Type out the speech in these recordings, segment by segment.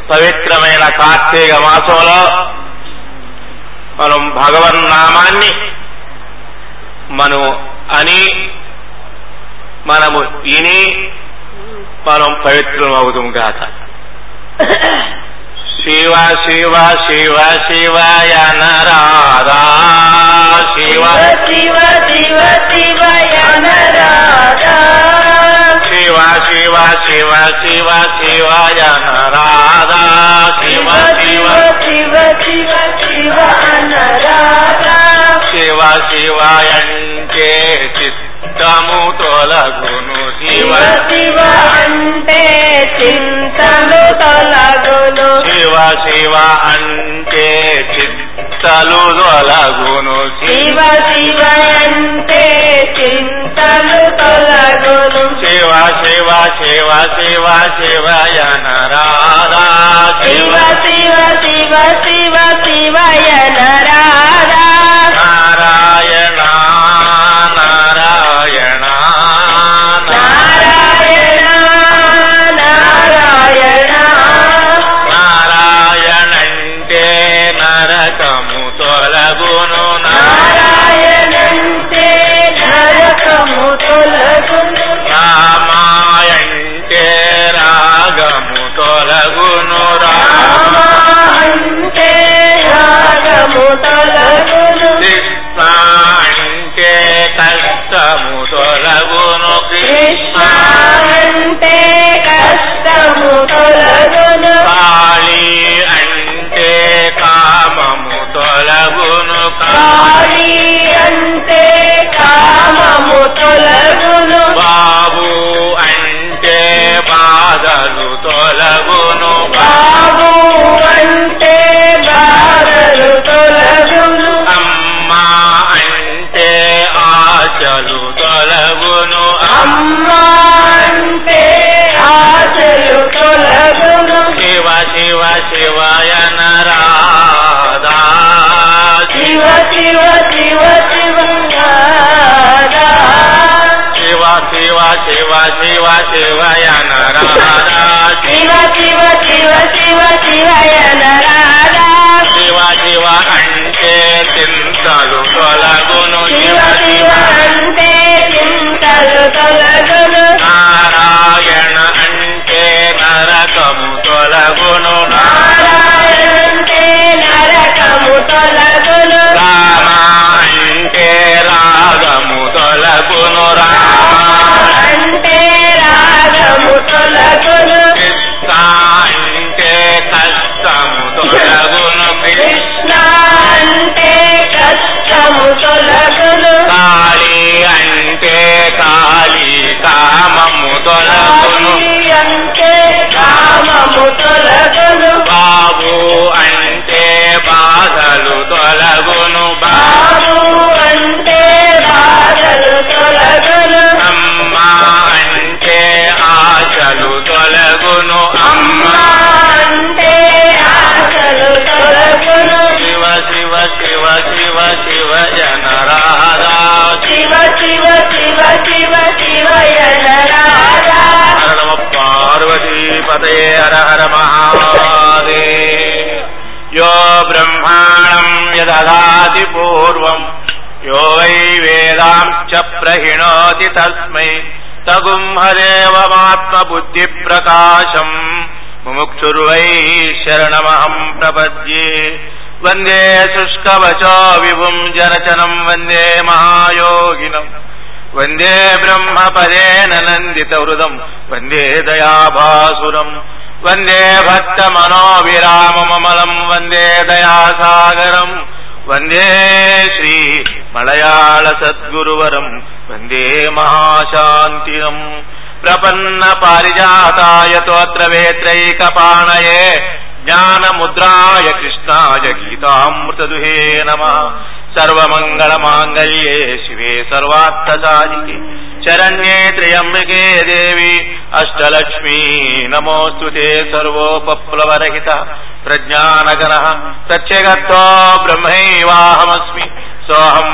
పవిత్రమైన కార్తీక మాసంలో మనం భగవన్నామాన్ని మనం అని మనము విని మనం పవిత్రం అవుతాం కాక శివ శివ శివ శివయ నరాధా శివ శివ శివ శివయ నరాధా శివ శివ శివ శివ శివయ నరాధా శివ శివ శివ శివ శివ నరాధా శివ శివయంటే చిత్తము తొలగును శివ శివ శివ అంటే చింతలు తొలగును శివ శివ అంటే చిత్తలు తొలగును శివ శివ అంటే చింతలు తొలగును శివ శివ శివ శివ శివయ నరాధా శివ శివ శివ శివ శివ శివయ నరాధా నారాయణ నారాయణ నారాయణ నారాయణ నారాయణంటే నరకము తొలగును నారాయణంటే నరకము తొలగును రామాయంటే రాగము తొలగును రామ రామంటే రాగము తొలగును కృష్ణ అంటే కష్టము తొలగును కృష్ణ కృష్ణ అంటే కష్టము తొలగును కాళీ అంటే కామము తొలగును కాళీ అంటే కామము తొలగును బాబు అంటే బాధలు తొలగును బాబు అంటే బాధలు తొలగును అమ్మ అంటే ఆశలు తొలగును అమ్మ అంటే ఆశలు తొలగును శివ శివ శివయ నరాధా శివ శివ శివ శివ రాధా. శివ శివ శివ శివ శివయ నరాధా శివ శివ శివ శివ శివయ నరాధా శివ శివ అంటే చింతలు తొలగును శివ శివ అంటే చింతలు తొలగును నారాయణ అంటే నరకము తొలగును నారాయణంటే నరకము తొలగును రామ అంటే రాగము తొలగును రామ అంటే రాగము తొలగును కృష్ణ అంటే కష్టము తొలగును కృష్ణ అంటే కష్టము తొలగును కాళీ అంటే కాళీ కామము తొలగును కాళీ అంటే కామము తొలగును బాబు అంటే బాధలు తొలగును బాబు బాబు అంటే బాధలు తొలగును అమ్మ అంటే ఆశలు తొలగును అమ్మ అమ్మ అంటే ఆశలు తొలగును శివ శివ శివ శివ శివ జనరాధా శివ శివ శివ శివ శివయ నరాధా హర నమ పార్వతీ పదే హర హర మహాదే యో బ్రహ్మాణం యదదాతి పూర్వం యో వై వేదాంచ ప్రహిణోతి తస్మై తగుంహదేవమాత్మబుద్ధి ప్రకాశం ముముక్షుర్వై శరణమహం ప్రపద్యే వందే శుష్కవచో విభుం జనచనం వందే మహాయోగినం వందే బ్రహ్మపదేన నందిత హృదం వందే దయాభాసురం వందే భక్త మనోవిరామమలం వందే దయాసాగరం వందే శ్రీ మలయాళ సద్గురువరం వందే మహాశాంతినం ప్రపన్న పారిజాతాయ తోత్ర వేత్రైకపాణయే జ్ఞానముద్రాయ కృష్ణాయ గీతామృతదుహే నమ సర్వమంగళమాంగళ్యే శివే సర్వార్థసాధికే శరణ్యే త్ర్యంబకే దేవి అష్టలక్ష్మీ నమోऽस्तु ते సర్వోపప్లవరహిత ప్రజ్ఞానగణ ప్రత్యగత్తో బ్రహ్మైవాహమస్మి సోహం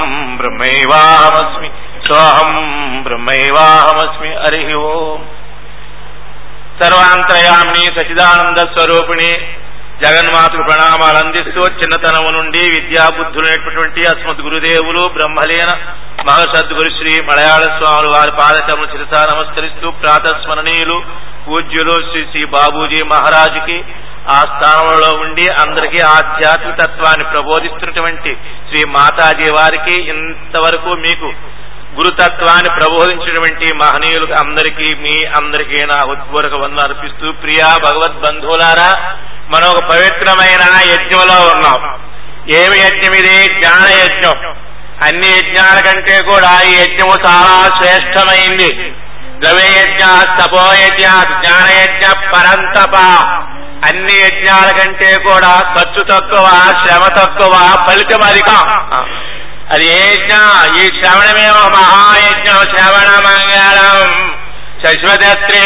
బ్రహ్మైవాహమస్మి సోహం బ్రహ్మైవాహమస్మి హరి ఓం సర్వాంతరయామిని సచిదానంద స్వరూపిణి జగన్మాతకు ప్రణామాలు అందిస్తూ చిన్నతనము నుండి విద్యాబుద్ధులు నేర్పినటువంటి అస్మద్ గురుదేవులు బ్రహ్మలీన మహసద్గురు శ్రీ మలయాళ స్వాములు వారి పాదకములు చిరసా నమస్కరిస్తూ ప్రాతస్మరణీయులు పూజ్యులు శ్రీ శ్రీ బాబూజీ మహారాజుకి ఆ స్థానంలో ఉండి అందరికీ ఆధ్యాత్మిక తత్వాన్ని ప్రబోధిస్తున్నటువంటి శ్రీ మాతాజీ వారికి ఇంతవరకు మీకు గురుతత్వాన్ని ప్రబోధించినటువంటి మహనీయులకు అందరికీ మీ అందరికీ నా ఉద్పూర్వక వందన అర్పిస్తూ ప్రియా భగవద్ బంధువులారా మనం ఒక పవిత్రమైన యజ్ఞంలో ఉన్నాం ఏమి యజ్ఞం ఇది జ్ఞాన యజ్ఞం అన్ని యజ్ఞాల కంటే కూడా ఈ యజ్ఞము చాలా శ్రేష్టమైంది ద్రవ్యయజ్ఞ తపోయజ్ఞ జ్ఞానయజ్ఞ పరంతప అన్ని యజ్ఞాల కంటే కూడా ఖర్చు తక్కువ శ్రమ తక్కువ ఫలితం అధికం అది ఏ యజ్ఞం ఈ శ్రవణమేవ మహాయజ్ఞం శ్రవణ మంగళం శశ్వతత్రే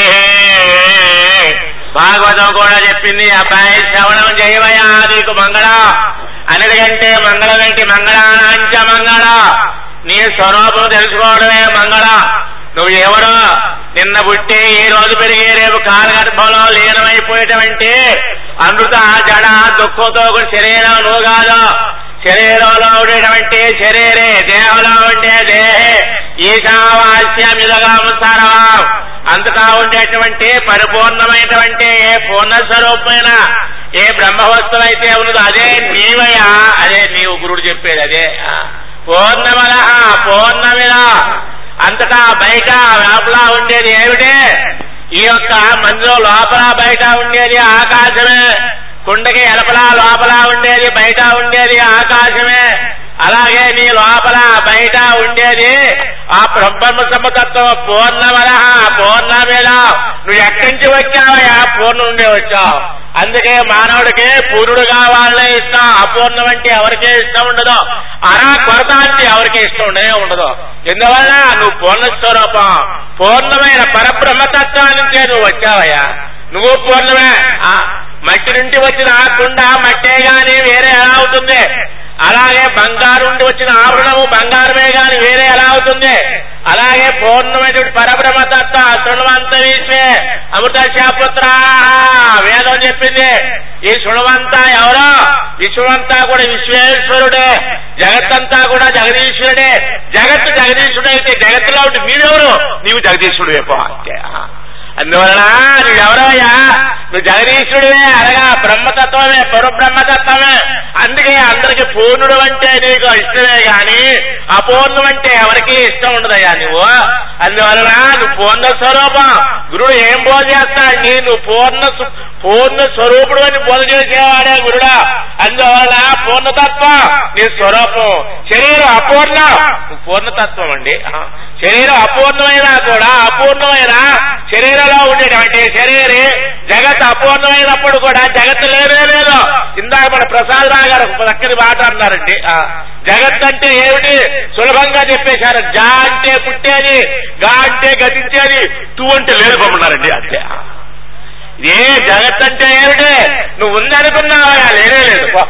భాగవతం కూడా చెప్పింది అబ్బాయి శ్రవణం చేయవయా నీకు మంగళ అన్నిటికంటే మంగళం ఏంటి మంగళానాంచ మంగళ నీ స్వరూపం తెలుసుకోవడమే మంగళ నువ్వు ఎవరు నిన్న పుట్టి ఈ రోజు పెరిగి రేపు కాలగర్భంలో లీనమైపోయేటువంటి అమృత జడ దుఃఖంతో కూడా శరీరం నువ్వు కాదు శరీరంలో ఉండేటువంటి శరీరే దేహంలో ఉండే దేహే ఈశావాస్యమిదగం సర్వం అంతటా ఉండేటువంటి పరిపూర్ణమైనటువంటి ఏ పూర్ణ స్వరూపమైన ఏ బ్రహ్మ వస్తువు అయితే ఉన్నదో అదే నీవయా అదే నీవు గురుడు చెప్పేది అదే పూర్ణమల పూర్ణమిద అంతటా బయట లోపల ఉండేది ఏమిటి ఈ యొక్క మందులో లోపల బయట ఉండేది ఆకాశమే కుండకి ఎలపల లోపల ఉండేది బయట ఉండేది ఆకాశమే అలాగే నీ లోపల బయట ఉండేది ఆ బ్రహ్మ సమతత్వం పూర్ణమల పూర్ణమేద నువ్వు ఎక్కడి నుంచి వచ్చావయ్యా పూర్ణ నుండి వచ్చావు అందుకే మానవుడికి పూర్ణుడు కావాలనే ఇష్టం అపూర్ణం అంటే ఎవరికే ఇష్టం ఉండదు అరా కొరత అంటే ఎవరికి ఇష్టం ఉండనే ఉండదు ఎందువల్ల నువ్వు పూర్ణ స్వరూపం పూర్ణమైన పరబ్రహ్మతత్వం నుంచే నువ్వు వచ్చావయ్యా నువ్వు పూర్ణమే ఆ మట్టి నుండి వచ్చిన ఆ కుండ మట్టే గాని వేరే ఎలా అవుతుంది అలాగే బంగారు నుండి వచ్చిన ఆభరణము బంగారమే గాని వేరే ఎలా అవుతుంది అలాగే పూర్ణమైనటువంటి పరబ్రహ్మతత్వ శృణవంత విశ్వే అమృత శాపుత్ర వేదం చెప్పింది ఈ శృణవంత ఎవరో విశ్వమంతా కూడా విశ్వేశ్వరుడే జగత్తంతా కూడా జగదీశ్వరుడే జగత్తు జగదీశ్వరుడైతే జగత్తులో ఉంటే మీరెవరు నీవు జగదీశ్వరుడు వేపో అంతే అందువలన నువ్వెవరయ్యా నువ్వు జగదీశ్వరుడివే అనగా బ్రహ్మతత్వమే పరబ్రహ్మతత్వమే అందుకే అందరికి పూర్ణుడు అంటే నీకు ఇష్టమే గాని అపూర్ణం అంటే ఎవరికి ఇష్టం ఉండదయ్యా నువ్వు అందువలన నువ్వు పూర్ణ స్వరూపం గురుడు ఏం బోధ చేస్తాడు నీ నువ్వు పూర్ణ సు- పూర్ణ స్వరూపుడు అని బోధ చేసేవాడే గురుడా అందువలన పూర్ణతత్వం నీ స్వరూపం శరీరం అపూర్ణ నువ్వు పూర్ణతత్వం అండి ఆ. శరీరం అపూర్ణమైనా కూడా అపూర్ణమైన శరీరంలో ఉండేటువంటి శరీరి జగత్ అపూర్ణమైనప్పుడు కూడా జగత్ లేదే లేదు ఇందాక మన ప్రసాద్ రావు గారు ఒక చక్కని మాట అన్నారండి ఆ, జగత్ అంటే ఏమిటి సులభంగా చెప్పేశారు జా అంటే పుట్టేది గా అంటే గతించేది తూ అంటే లేదు పంపన్నారండి అంతే ఆ. ఏ జగత్ అంటే ఏమిటి నువ్వు ఉందనుకున్నావా లేనే లేదు పో.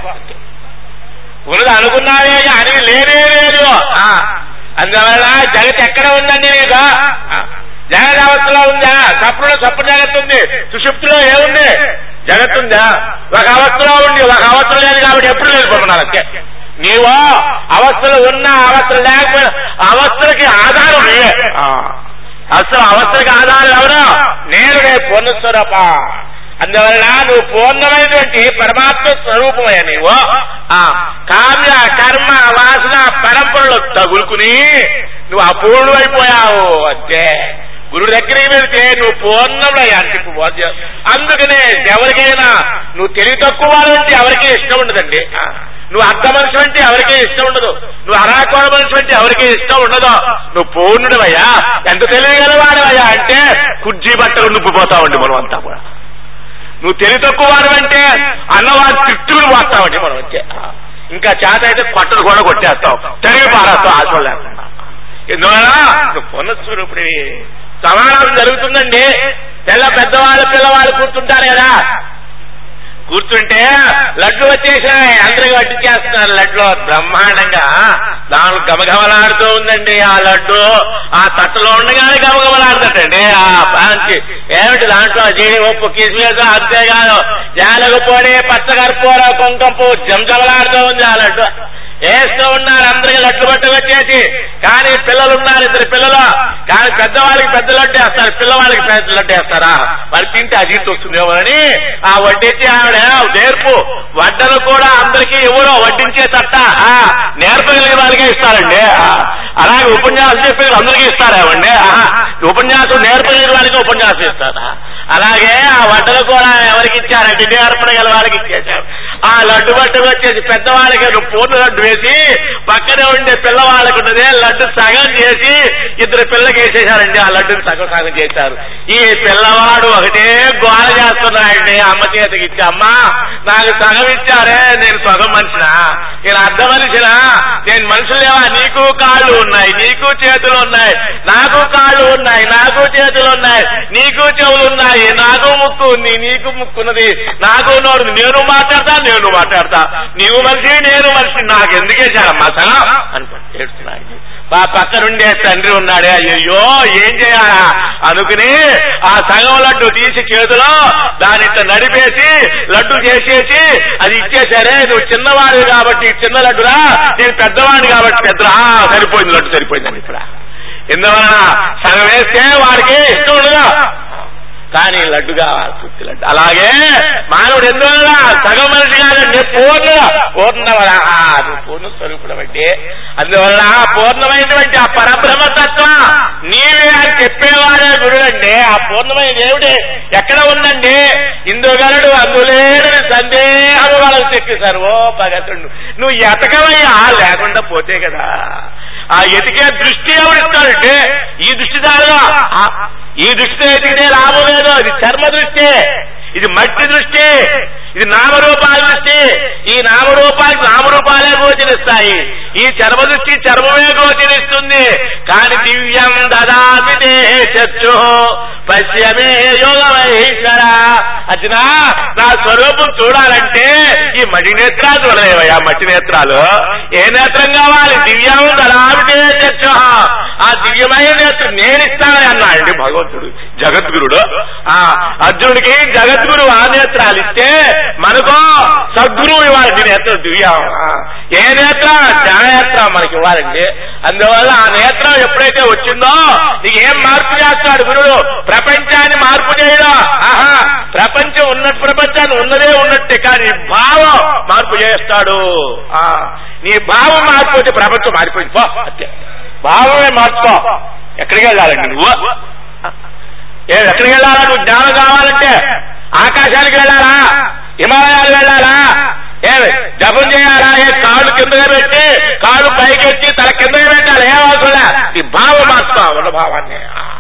ఉన్నది అనుకున్నావే అని లేనే లేదు ఆ. అందువల్ల జగత్ ఎక్కడ ఉందండి నీకు ఆ. జగత్ అవస్థలో ఉందా సప్పుడులో సప్పు జగత్ ఉంది సుషుప్తిలో ఏముంది జగత్ ఉందా ఒక అవస్థలో ఉంది ఒక అవస్థ లేదు కాబట్టి ఎప్పుడు లేదు పంపన్నారు అంతే నీవు అవస్థలు ఉన్నా అవస్థలు లేకపోయినా అవస్థలకి ఆధారం నీవే ఆ. అసలు అవస్థలకి ఆధారం ఎవరు నేను రే పూర్ణస్వరూప అందువల్ల నువ్వు పూర్ణమైనటువంటి పరమాత్మ స్వరూపమయ్యా నీవు ఆ కామ్య కర్మ వాసన పరంపరలో తగులుకుని నువ్వు అపూర్ణు అయిపోయావు అంతే గురువు దగ్గరికి వెళ్తే నువ్వు పూర్ణమయ్యా అంటే ఇప్పుడు బోధ చేస్తా. అందుకనే ఎవరికైనా నువ్వు తెలివి తక్కువ అంటే ఎవరికీ ఇష్టం ఉండదండి ఆ. నువ్వు అర్థ మనిషి అంటే ఎవరికీ ఇష్టం ఉండదు నువ్వు అరాకోణ మనిషి అంటే ఎవరికీ ఇష్టం ఉండదు నువ్వు పూర్ణుడవయ్యా ఎంత తెలియగలవాడవయ్యా అంటే కుర్జీ బట్టలు నువ్వుపోతావండి మనం అంతా కూడా నువ్వు తెలివి తక్కువ అంటే అన్నవారి తిట్టుకుని పోస్తావండి మనం వచ్చే ఇంకా చేత అయితే కొట్టలు కూడా కొట్టేస్తావు తెలివి పారేస్తావు ఆశ లేకుండా ఎందువల్ల నువ్వు పునఃస్వరూపుడివి సమానం జరుగుతుందండి పిల్ల పెద్దవాళ్ళు పిల్లవాళ్ళు కూర్చుంటారు కదా కూర్చుంటే లడ్డు వచ్చేసాయి అందరికి వడ్డించేస్తున్నారు లడ్డు బ్రహ్మాండంగా దాని గమగమలాడుతూ ఉందండి ఆ లడ్డు ఆ తట్టలో ఉండగానే గమగమలాడుతుందండి ఆ పాంచి ఏమిటి దాంట్లో జీడిపప్పు కిస్మిస్ అంతేకాదు యాలగపొడి పచ్చకర్పూర కుంకంపు జమజమలాడుతూ ఉంది ఆ లడ్డు వేస్తూ ఉన్నారు అందరికి లడ్డు పట్టు వచ్చేసి కానీ పిల్లలు ఉన్నారు ఇద్దరు పిల్లలు కానీ పెద్దవాళ్ళకి పెద్ద లడ్డు వేస్తారు పిల్లవాళ్ళకి పెద్ద లడ్డు వేస్తారా వాళ్ళు తింటే అజీర్తి వస్తుందేమో అని ఆ వడ్డించి ఆవిడ నేర్పు వడ్డలు కూడా అందరికీ ఎవరో వడ్డించే తట్ట ఆ, నేర్పగలిగిన వాళ్ళకే ఇస్తారండి ఆ, అలాగే ఉపన్యాసం చెప్పే అందరికీ ఇస్తారేమండి ఆహా, ఉపన్యాసం నేర్పగలిగిన వాళ్ళకి ఉపన్యాసం ఇస్తారా అలాగే ఆ వడ్డలు కూడా ఎవరికి ఇచ్చారంటే నేర్పగల వాళ్ళకి ఇచ్చేశారు ఆ లడ్డు పట్టుకు వచ్చేసి పెద్దవాళ్ళకి ఒక పూర్ణ లడ్డు వేసి పక్కనే ఉండే పిల్లవాళ్ళకు ఉన్నదే లడ్డు సగం చేసి ఇద్దరు పిల్లకి వేసేశారండి ఆ లడ్డుని సగం సగం చేశారు ఈ పిల్లవాడు ఒకటే గోల చేస్తున్నాడండి అమ్మ చేతికి ఇచ్చి అమ్మ నాకు సగం ఇచ్చారే నేను సగం మనిషినా నేను అర్ధ మనిషినా నేను మనుషులేవా నీకు కాళ్ళు ఉన్నాయి నీకు చేతులు ఉన్నాయి నాకు కాళ్ళు ఉన్నాయి నాకు చేతులు ఉన్నాయి నీకు చెవులు ఉన్నాయి నాకు ముక్కు ఉంది నీకు ముక్కు ఉన్నది నాకు నోరు ఉంది. నేను మాట్లాడతా నేను మాట్లాడతా నీవు మనిషి నేను మనిషి నాకు ఎందుకేశారమ్మా సగం అనుకోండి ఏడుస్తున్నాడు మా పక్కనుండే తండ్రి ఉన్నాడే అయ్యో ఏం చేయాలా అనుకుని ఆ సగం లడ్డు తీసి చేతిలో దాని ఇట్లా నడిపేసి లడ్డు చేసేసి అది ఇచ్చేసారే నువ్వు చిన్నవాడు కాబట్టి చిన్న లడ్డురా నేను పెద్దవాడిని కాబట్టి పెద్దరా ఆ, సరిపోయింది లడ్డు సరిపోయిందని ఇప్పుడు ఎందువలన సగం వేస్తే వాడికి ఇష్టం ఉండదు కానీ లడ్డు కావాలి పూర్తి లడ్డు అలాగే మానవుడు ఎందువల్ల సగం మనిషి కాదండి పూర్ణ పూర్ణవర నువ్వు పూర్ణ స్వరూపుడు అంటే అందువల్ల పూర్ణమైనటువంటి ఆ పరబ్రహ్మతత్వ నీవే అని చెప్పేవాడే గురుడండి ఆ పూర్ణమైన దేవుడే ఎక్కడ ఉందండి ఇందుగలడు అందులేడని సందేహం వాళ్ళకి చెప్పేశారు ఓ భగతుడు నువ్వు ఎతకవయ్యా లేకుండా పోతే కదా ఆ ఎతికే దృష్టి ఎవరిస్తాడంటే ఈ దృష్టి చాలుగా ఆ- ఈ దృష్టి ఎతికితే లాభం లేదు ఇది చర్మ దృష్టి ఇది మట్టి దృష్టి ఇది నామరూపాల దృష్టి ఈ నామరూపాలకు నామరూపాలే గోచరిస్తాయి ఈ చర్మ దృష్టి చర్మమే గోచరిస్తుంది కాని దివ్యం దదామి చచ్చు పశ్యమే యోగమహేశ్వర అర్జున నా స్వరూపం చూడాలంటే ఈ మడి నేత్రాలు చూడలేవయ్యా మట్టి నేత్రాలు ఏ నేత్రం కావాలి దివ్యం దదామి చచ్చు ఆ దివ్యమైన నేత్రం నేను ఇస్తానని అన్నాడండి భగవంతుడు జగద్గురుడు ఆ అర్జునుడికి జగద్గురు ఆ నేత్రాలు ఇస్తే మనకు సద్గురువు ఇవ్వాలండి నేత్రం దివ్యం ఆ, ఏ నేత్రం జ్ఞాననేత్రం మనకి ఇవ్వాలండి అందువల్ల ఆ నేత్రం ఎప్పుడైతే వచ్చిందో నీకు ఏం మార్పు చేస్తాడు గురుడు ప్రపంచాన్ని మార్పు చేయడం ఆహా ప్రపంచం ఉన్నట్టు ప్రపంచాన్ని ఉన్నదే ఉన్నట్టే కానీ భావం మార్పు చేస్తాడు ఆ నీ భావం మారిపోతే ప్రపంచం మారిపోయింది పో అంతే భావమే మార్చుకో ఎక్కడికి వెళ్ళాలండి నువ్వు ఏ ఎక్కడికి వెళ్ళాలా నువ్వు జ్ఞానం కావాలంటే ఆకాశానికి వెళ్ళాలా హిమాలయాలు వెళ్ళాలా ఏ జపం చేయాలా ఏ కాళ్ళు కిందగా పెట్టి కాళ్ళు పైకెత్తి తల కిందగా పెట్టాలి ఏం అవసరం లే. నీ భావం మార్చుకో ఉన్న భావాన్ని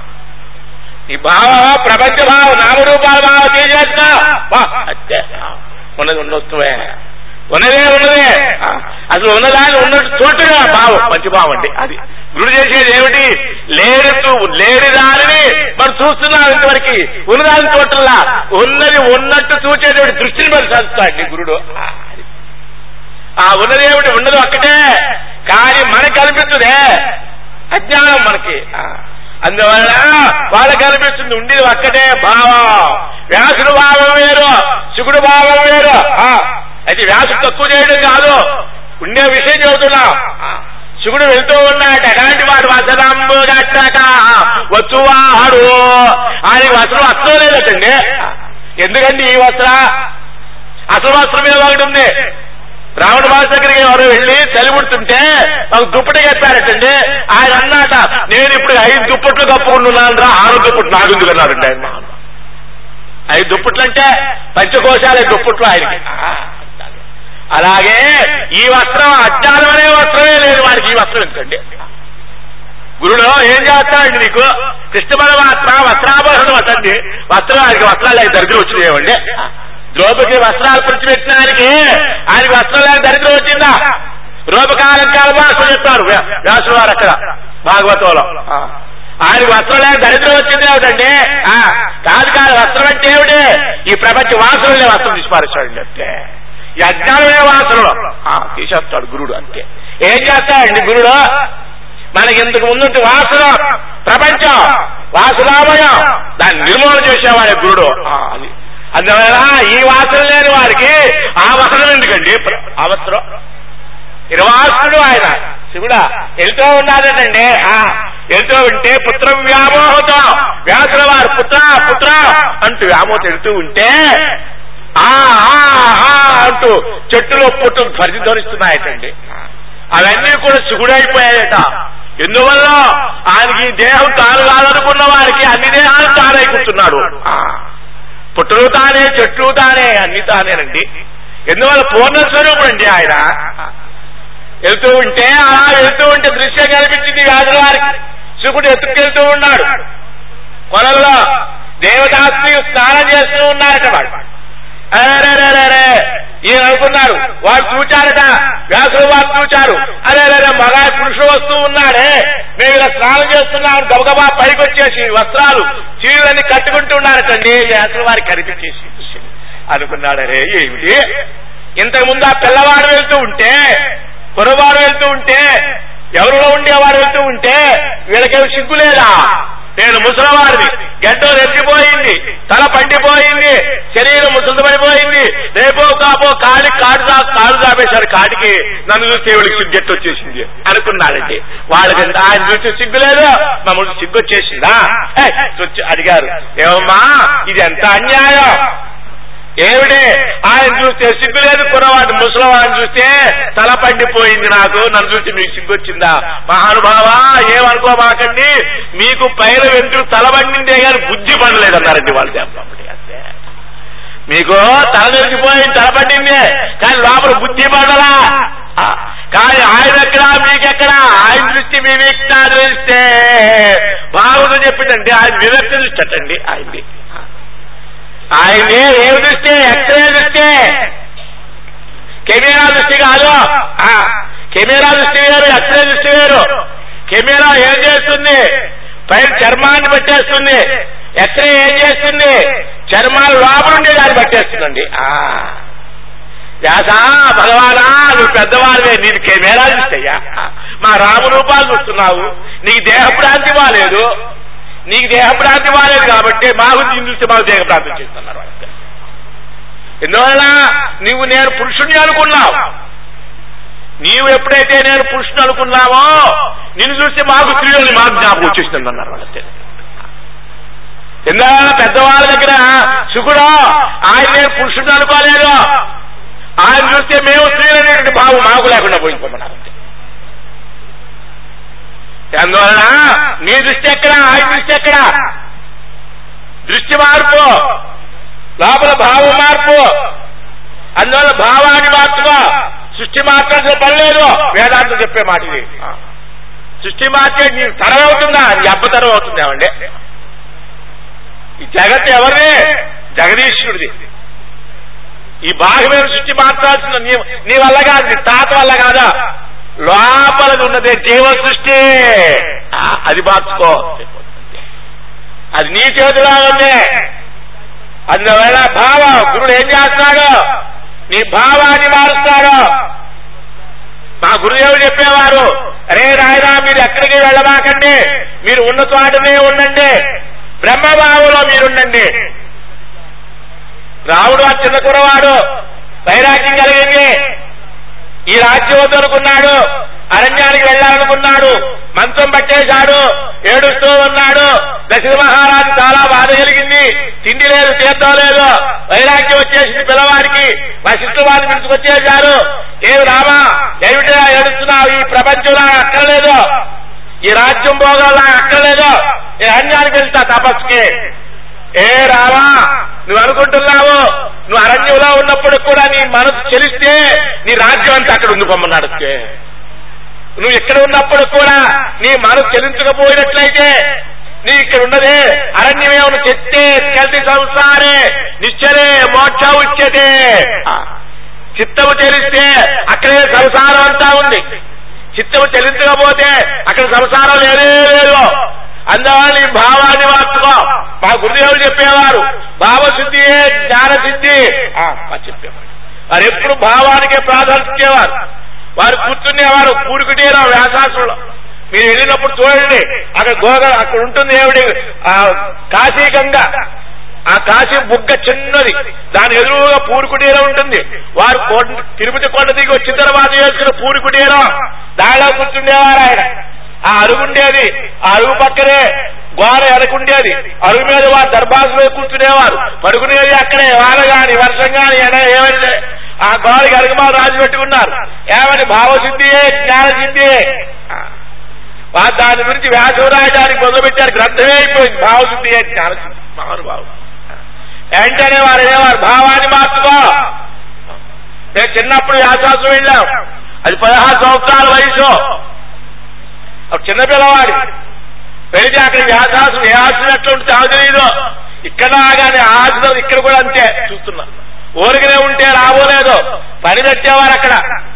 ఈ భావం ప్రపంచ భావం నామరూపాల భావం తీసేస్తా అంతే ఉన్నది ఉండొస్తువే ఉన్నదే ఉన్నదే ఆ, అసలు ఉన్నదాన్ని ఉన్నట్టు చూడటమే ఆ భావం మంచి భావం అండి అది గురుడు చేసేది ఏమిటి లేని చూ- లేని దానిని మనం చూస్తున్నాం ఇంతవరకు ఉన్నదాన్ని చూడటంలా ఉన్నది ఉన్నట్టు చూసేటువంటి దృష్టిని మరి చదువుతాడు గురుడు ఆ, అది. ఆ ఉన్నది ఏమిటి ఉన్నది ఒక్కటే కానీ మనకు కనిపిస్తుందే అజ్ఞానం మనకి ఆ, అందువల్ల వాళ్ళకి కనిపిస్తుంది ఉండేది ఒక్కటే భావం వ్యాసుడు భావం వేరు శుకుడు భావం వేరు ఆ, అయితే వ్యాసుడు తక్కువ చేయడం కాదు ఉండే విషయం చెబుతున్నా ఆ, శివుడు వెళ్తూ ఉన్నాడు ఎలాంటి వాడు వసనంబు గట్టక వచ్చువాడు ఆయన వస్త్రం వస్త్రం లేదటండి ఎందుకండి ఈ వస్త్ర అసలు వస్త్రం మీద ఒకటి ఉంది రావణ బాబు దగ్గరికి ఎవరు వెళ్ళి చలి పుడుతుంటే ఒక దుప్పటి కప్పారటండి ఆయన అన్నాట నేను ఇప్పుడు ఐదు దుప్పట్లు కప్పుకుంటున్నాను రా ఆరు దుప్పట్లు నాకు ఎందుకు అన్నారండి ఆయన మహానుభావుడు. ఐదు దుప్పట్లు అంటే పంచకోశాలే దుప్పట్లు ఆయనకి ఆ, అలాగే ఈ వస్త్రం అజ్ఞానం అనే వస్త్రమే లేదు వాడికి ఈ వస్త్రం ఎందుకండి గురుడు ఏం చేస్తాడండి నీకు కృష్ణ పరమాత్మ వస్త్రాభరణం అతండి వస్త్రం ఆయనకి వస్త్రాలు ఆయన దరిద్రం వచ్చినాయేమండి ద్రౌపది వస్త్రాలు పుడిచిపెట్టిన ఆయనకి ఆయనకి వస్త్రాలు ఆయన దరిద్రం వచ్చిందా రూపకాలంకాల భాష చెప్తారు వ్యా- వ్యాసుల వారు అక్కడ భాగవతంలో ఆ. ఆయన వస్త్రం లేక దరిద్రం వచ్చింది ఏమిటండి ఆ, కాదు కాదు వస్త్రం అంటే ఏమిటి ఈ ప్రపంచ వాసనలే వస్త్రం తీసిపారేస్తాడండి అంతే ఈ అజ్ఞానమే వాసనలు ఆ, తీసేస్తాడు గురుడు అంతే ఏం చేస్తాడండి గురుడు మనకి ఇంతకు ముందు వాసన ప్రపంచం వాసనామయం దాన్ని నిర్మూలన చేసేవాడే గురుడు ఆ, అది అందువల్ల ఈ వాసన లేని వారికి ఆ వసనం ఎందుకండి అవసరం నిర్వాసుడు ఆయన శివుడా వెళ్తూ ఉన్నాడటండి ఆ, వెళ్తూ ఉంటే పుత్రం వ్యామోహతో వ్యాసుల వారు పుత్ర పుత్ర అంటూ వ్యామోహం వెళ్తూ ఉంటే ఆ ఆ, ఆ అంటూ చెట్టులో పుట్టు ధ్వనిస్తున్నాయటండి అవన్నీ కూడా శివుడైపోయాయట ఎందువల్ల ఆయనకి ఈ దేహం తాను కాదనుకున్న వారికి అన్ని దేహాలు తానైకుంటున్నాడు ఆ, పుట్టులు తానే చెట్లు తానే అన్ని తానేనండి ఎందువల్ల పూర్ణ స్వరూపుడు అండి ఆయన వెళ్తూ ఉంటే అలా వెళ్తూ ఉంటే దృశ్యం కనిపించింది వ్యాధుల వారికి శివుడు ఎత్తుకెళ్తూ ఉన్నాడు కొలల్లో దేవదాస్త్రీలు స్నానం చేస్తూ ఉన్నారట వాడు అరే ఈయన అనుకున్నారు వాడు చూచారట వ్యాసులు వారు చూచారు అరే అరే మగ పురుషుడు వస్తూ ఉన్నాడే మేము ఇలా స్నానం చేస్తున్నాం గబగబా పైకి వచ్చేసి వస్త్రాలు చీరలన్నీ కట్టుకుంటూ ఉన్నారటండి వ్యాసుల వారికి కనిపించేసి దృశ్యం. అనుకున్నాడు అరే ఏమిటి ఇంతకు ముందు ఆ పిల్లవాడు వెళ్తూ ఉంటే కురవాడు వెళ్తూ ఉంటే ఎవరిలో ఉండేవాడు వెళ్తూ ఉంటే వీళ్ళకేమి సిగ్గు లేదా నేను ముసలవాడిని గడ్డ రెచ్చిపోయింది తల పండిపోయింది శరీరం ముసలిపడిపోయింది రేపో కాపో కాడి కాడు దా కాడు దాపేశారు కాడికి నన్ను చూస్తే వీళ్ళకి సిగ్గెట్టు వచ్చేసింది అనుకున్నాడండి వాళ్ళకి ఆయన చూస్తే సిగ్గు లేదు మమ్మల్ని సిగ్గు వచ్చేసిందా ఏయ్, వచ్చి అడిగారు ఏమమ్మా ఇది ఎంత అన్యాయం ఏమిటి ఆయన చూస్తే సిగ్గు లేదు కురవాడు ముసలవాడిని చూస్తే తల పండిపోయింది నాకు నన్ను చూసి మీకు సిగ్గు వచ్చిందా మహానుభావ ఏమనుకోమాకండి మీకు పైన వెంట్రుకు తల పండిందే కానీ బుద్ధి పండలేదు అన్నారండి వాళ్ళు చెప్పండి అంతే మీకు తల దొరికిపోయింది తల పండిందే కానీ లోపల బుద్ధి పండలా ఆ, కానీ ఆయన ఎక్కడా మీకెక్కడా ఆయన దృష్టి మీ వీక్తా దృష్టే బాగుందని చెప్పిందండి ఆయన వివక్తి దృష్టి అటండి ఆయనది ఆయన్ని ఏమి దృష్టి ఎక్స్రే దృష్టి కెమెరా దృష్టి కాదు ఆ, కెమెరా దృష్టి వేరు ఎక్స్రే దృష్టి వేరు కెమెరా ఏం చేస్తుంది పైన చర్మాన్ని పట్టేస్తుంది ఎక్స్రే ఏం చేస్తుంది చర్మాలు లోపలుండే దాన్ని పట్టేస్తుందండి ఆ వ్యాసా భగవానా నువ్వు పెద్దవాళ్ళే నీకు కెమెరా చూస్తాయా మా రామరూపాలు చూస్తున్నావు నీకు దేహభ్రాంతి బాలేదు నీకు దేహభ్రాంతి బాలేదు కాబట్టి మాకు దీన్ని చూస్తే మాకు దేహభ్రాంతి చేస్తున్నారు వాళ్ళు. ఎందువల్ల నువ్వు నేను పురుషుణ్ణి అనుకున్నావు నీవు ఎప్పుడైతే నేను పురుషుని అనుకున్నావో నిన్ను చూస్తే మాకు స్త్రీలని మాకు జ్ఞాపకం వచ్చేస్తుంది అన్నారు వాళ్ళంతే ఎందువల్ల పెద్దవాళ్ళ దగ్గర శుకుడు ఆయన నేను పురుషుడు అనుకోలేదు ఆయన చూస్తే మేము స్త్రీలనేటువంటి భావం మాకు లేకుండా పోయిపోమన్నారు అంతే. అందువలన నీ దృష్టి ఎక్కడ ఆయన దృష్టి ఎక్కడ దృష్టి మార్పు లోపల భావ మార్పు అందువల్ల భావాన్ని మార్చుకో సృష్టి మార్చాల్సిన పని లేదు వేదాంతం చెప్పే మాట ఇది సృష్టి మార్చే నీ తరం అవుతుందా నీ అబ్బ తరం అవుతుంది ఏమండి ఈ జగత్ ఎవరిది జగదీశ్వరుడిది ఈ భాగమైన సృష్టి మార్చాల్సిన నీ నీ వల్ల కాదు నీ తాత వల్ల కాదా లోపలది ఉన్నదే జీవ సృష్టి ఆ, అది మార్చుకో అది నీ చేతిలో ఉంది అందువల్ల భావ గురుడు ఏం చేస్తాడు నీ భావాన్ని మారుస్తాడు మా గురుదేవుడు చెప్పేవారు అరే రాయరా మీరు ఎక్కడికి వెళ్ళబాకండి మీరు ఉన్న చోటనే ఉండండి బ్రహ్మభావంలో మీరుండండి రాముడు ఆ చిన్న కురవాడు వైరాగ్యం కలిగింది ఈ రాజ్యం వద్దనుకున్నాడు అరణ్యానికి వెళ్ళాలనుకున్నాడు మంచం పట్టేశాడు ఏడుస్తూ ఉన్నాడు దశరథ మహారాజు చాలా బాధ కలిగింది తిండి లేదు తీర్థం లేదు వైరాగ్యం వచ్చేసింది పిల్లవాడికి వశిష్ఠ వారిని పిలుచుకొచ్చేశారు ఏమి రామా ఏమిటా ఏడుస్తున్నావు ఈ ప్రపంచంలో నాకు అక్కర్లేదు ఈ రాజ్యం భోగాలు నాకు అక్కర్లేదు ఈ అరణ్యానికి వెళ్తా తపస్సుకి ఏ రామా నువ్వు అనుకుంటున్నావు నువ్వు అరణ్యంలో ఉన్నప్పుడు కూడా నీ మనసు చెలిస్తే నీ రాజ్యం అంతా అక్కడ ఉండిపోమన్నాడు అంతే. నువ్వు ఇక్కడ ఉన్నప్పుడు కూడా నీ మనసు చెలించకపోయినట్లయితే నీ ఇక్కడ ఉన్నదే అరణ్యమేమను చెత్తే కలిసి సంసారే నిశ్చరే మోక్ష ఉచ్యతే చిత్తము చెలిస్తే అక్కడే సంసారం అంతా ఉంది చిత్తము చెలించకపోతే అక్కడ సంసారం లేదే లేదు అందువల్ల ఈ భావాన్ని మార్చుకో మా గురుదేవులు చెప్పేవారు భావశుద్ధియే జ్ఞానసిద్ధి ఆ, మా చెప్పేవారు వారు ఎప్పుడు భావానికే ప్రాధాన్యత ఇచ్చేవారు వారు కూర్చునేవారు కూరుకునేరా వ్యాసాసులో మీరు వెళ్ళినప్పుడు చూడండి అక్కడ గోగ అక్కడ ఉంటుంది ఏమిటి ఆ కాశీ గంగ ఆ కాశీ బుగ్గ చిన్నది దాని ఎదురుగా పూరుకుటీర ఉంటుంది వారు కొండ తిరుపతి కొండ దిగి వచ్చిన తర్వాత వేసుకున్న పూరుకుటీర దానిలో కూర్చుండేవారు ఆయన ఆ అరుగుండేది ఆ అరుగు పక్కనే గోడ ఎనకుండేది అరుగు మీద వారు దర్బాసులో కూర్చునేవారు పడుకునేది అక్కడే వాన గాని వర్షం గాని ఎన ఏమని ఆ గోడకి అరుగుమాలు రాజు పెట్టుకున్నారు ఏమని భావసిద్ధియే జ్ఞానసిద్ధియే వారు దాని గురించి వ్యాసం రాయడానికి మొదలుపెట్టారు గ్రంథమే అయిపోయింది భావశుద్ధియే జ్ఞానసిద్ధి మహానుభావుడు వెంటనే వారు అనేవారు భావాన్ని మార్చుకో నేను చిన్నప్పుడు వ్యాసాసం వెళ్ళాం అది పదహారు సంవత్సరాల వయసు అప్పుడు చిన్న పిల్లవాడి వెళితే అక్కడ వ్యాసాసం ఏ ఆశలు ఎట్లా ఉంటే నాకు తెలియదు ఇక్కడ కానీ ఆశలు ఇక్కడ కూడా అంతే చూస్తున్నా ఊరికనే ఉంటే రాబోలేదు పని పెట్టేవారు అక్కడ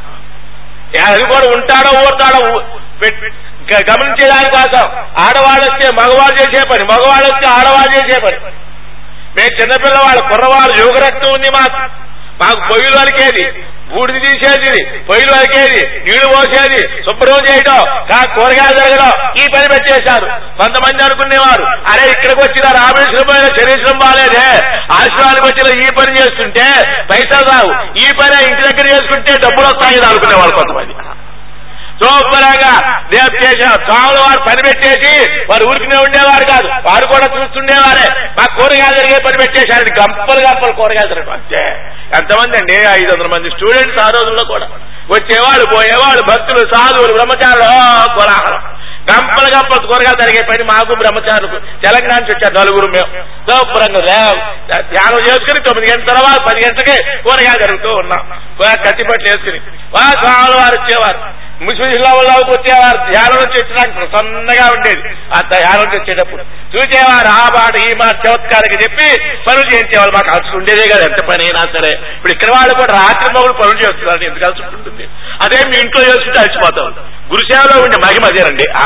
అది కూడా ఉంటాడో ఊరుతాడో ఊ- పెట్- గ- గమనించే దానికోసం ఆడవాళ్ళు వస్తే మగవాళ్ళు చేసే పని మగవాళ్ళు వస్తే ఆడవాళ్ళు చేసే పని మేము చిన్నపిల్లవాళ్ళు కుర్రవాళ్ళు యువక రక్తం ఉంది మాకు మాకు పొయ్యిలు వలికేది బూడిది తీసేది పొయ్యిలు వలికేది నీళ్లు పోసేది శుభ్రం చేయడం కా కూరగాయలు జరగడం ఈ పని పెట్టేశారు కొంతమంది అనుకునేవారు అరే ఇక్కడికి వచ్చిన రామేశ్వరమైన శరీరం బాగాలేదే ఆశ్రమానికి వచ్చిన ఈ పని చేస్తుంటే పైసలు రావు ఈ పని ఇంటి దగ్గర చేసుకుంటే డబ్బులు వస్తాయి అనుకునేవాళ్ళు కొంతమంది శుభ్రంగా దేవ చేశారు స్వాములు వారు పని పెట్టేసి వారు ఊరికినే ఉండేవారు కాదు వారు కూడా చూస్తుండేవారే మా కూరగాయలు జరిగే పని పెట్టేశారు గంపలు గంపలు కూరగాయలు జరగడం అంతే ఎంతమంది అండి ఐదు వందల మంది స్టూడెంట్స్ ఆ రోజుల్లో కూడా వచ్చేవాళ్ళు పోయేవాళ్ళు భక్తులు సాధువులు బ్రహ్మచారులు ఓ, కోలాహలం గంపలు గంపలు కూరగాయలు జరిగే పని మాకు బ్రహ్మచారులకు తెలంగాణ నుంచి వచ్చారు నలుగురు మేము శుభ్రంగా లే- ధ్యానం చేసుకుని తొమ్మిది గంటల తర్వాత పది గంటలకి కూరగాయలు జరుగుతూ ఉన్నాం కత్తిపట్లు వేసుకుని వా స్వాములు వారు వచ్చేవారు ముసిముసిలోకి వచ్చేవారు ధ్యానం నుంచి వచ్చినాక ప్రసన్నగా ఉండేది ఆ ధ్యానం నుంచి వచ్చేటప్పుడు చూసేవారు ఆ మాట ఈ మాట చమత్కారికి చెప్పి పనులు చేయించేవాళ్ళు మాకు అలసి ఉండేదే కదా ఎంత పని అయినా సరే ఇప్పుడు ఇక్కడ వాళ్ళు కూడా రాత్రి మొగులు పనులు చేస్తున్నారు ఎందుకు అలసి ఉంటుంది అదే మీ ఇంట్లో చేసుకుంటే అలసిపోతాం గురుసేవలో ఉండే మహిమ అదేనండి ఆ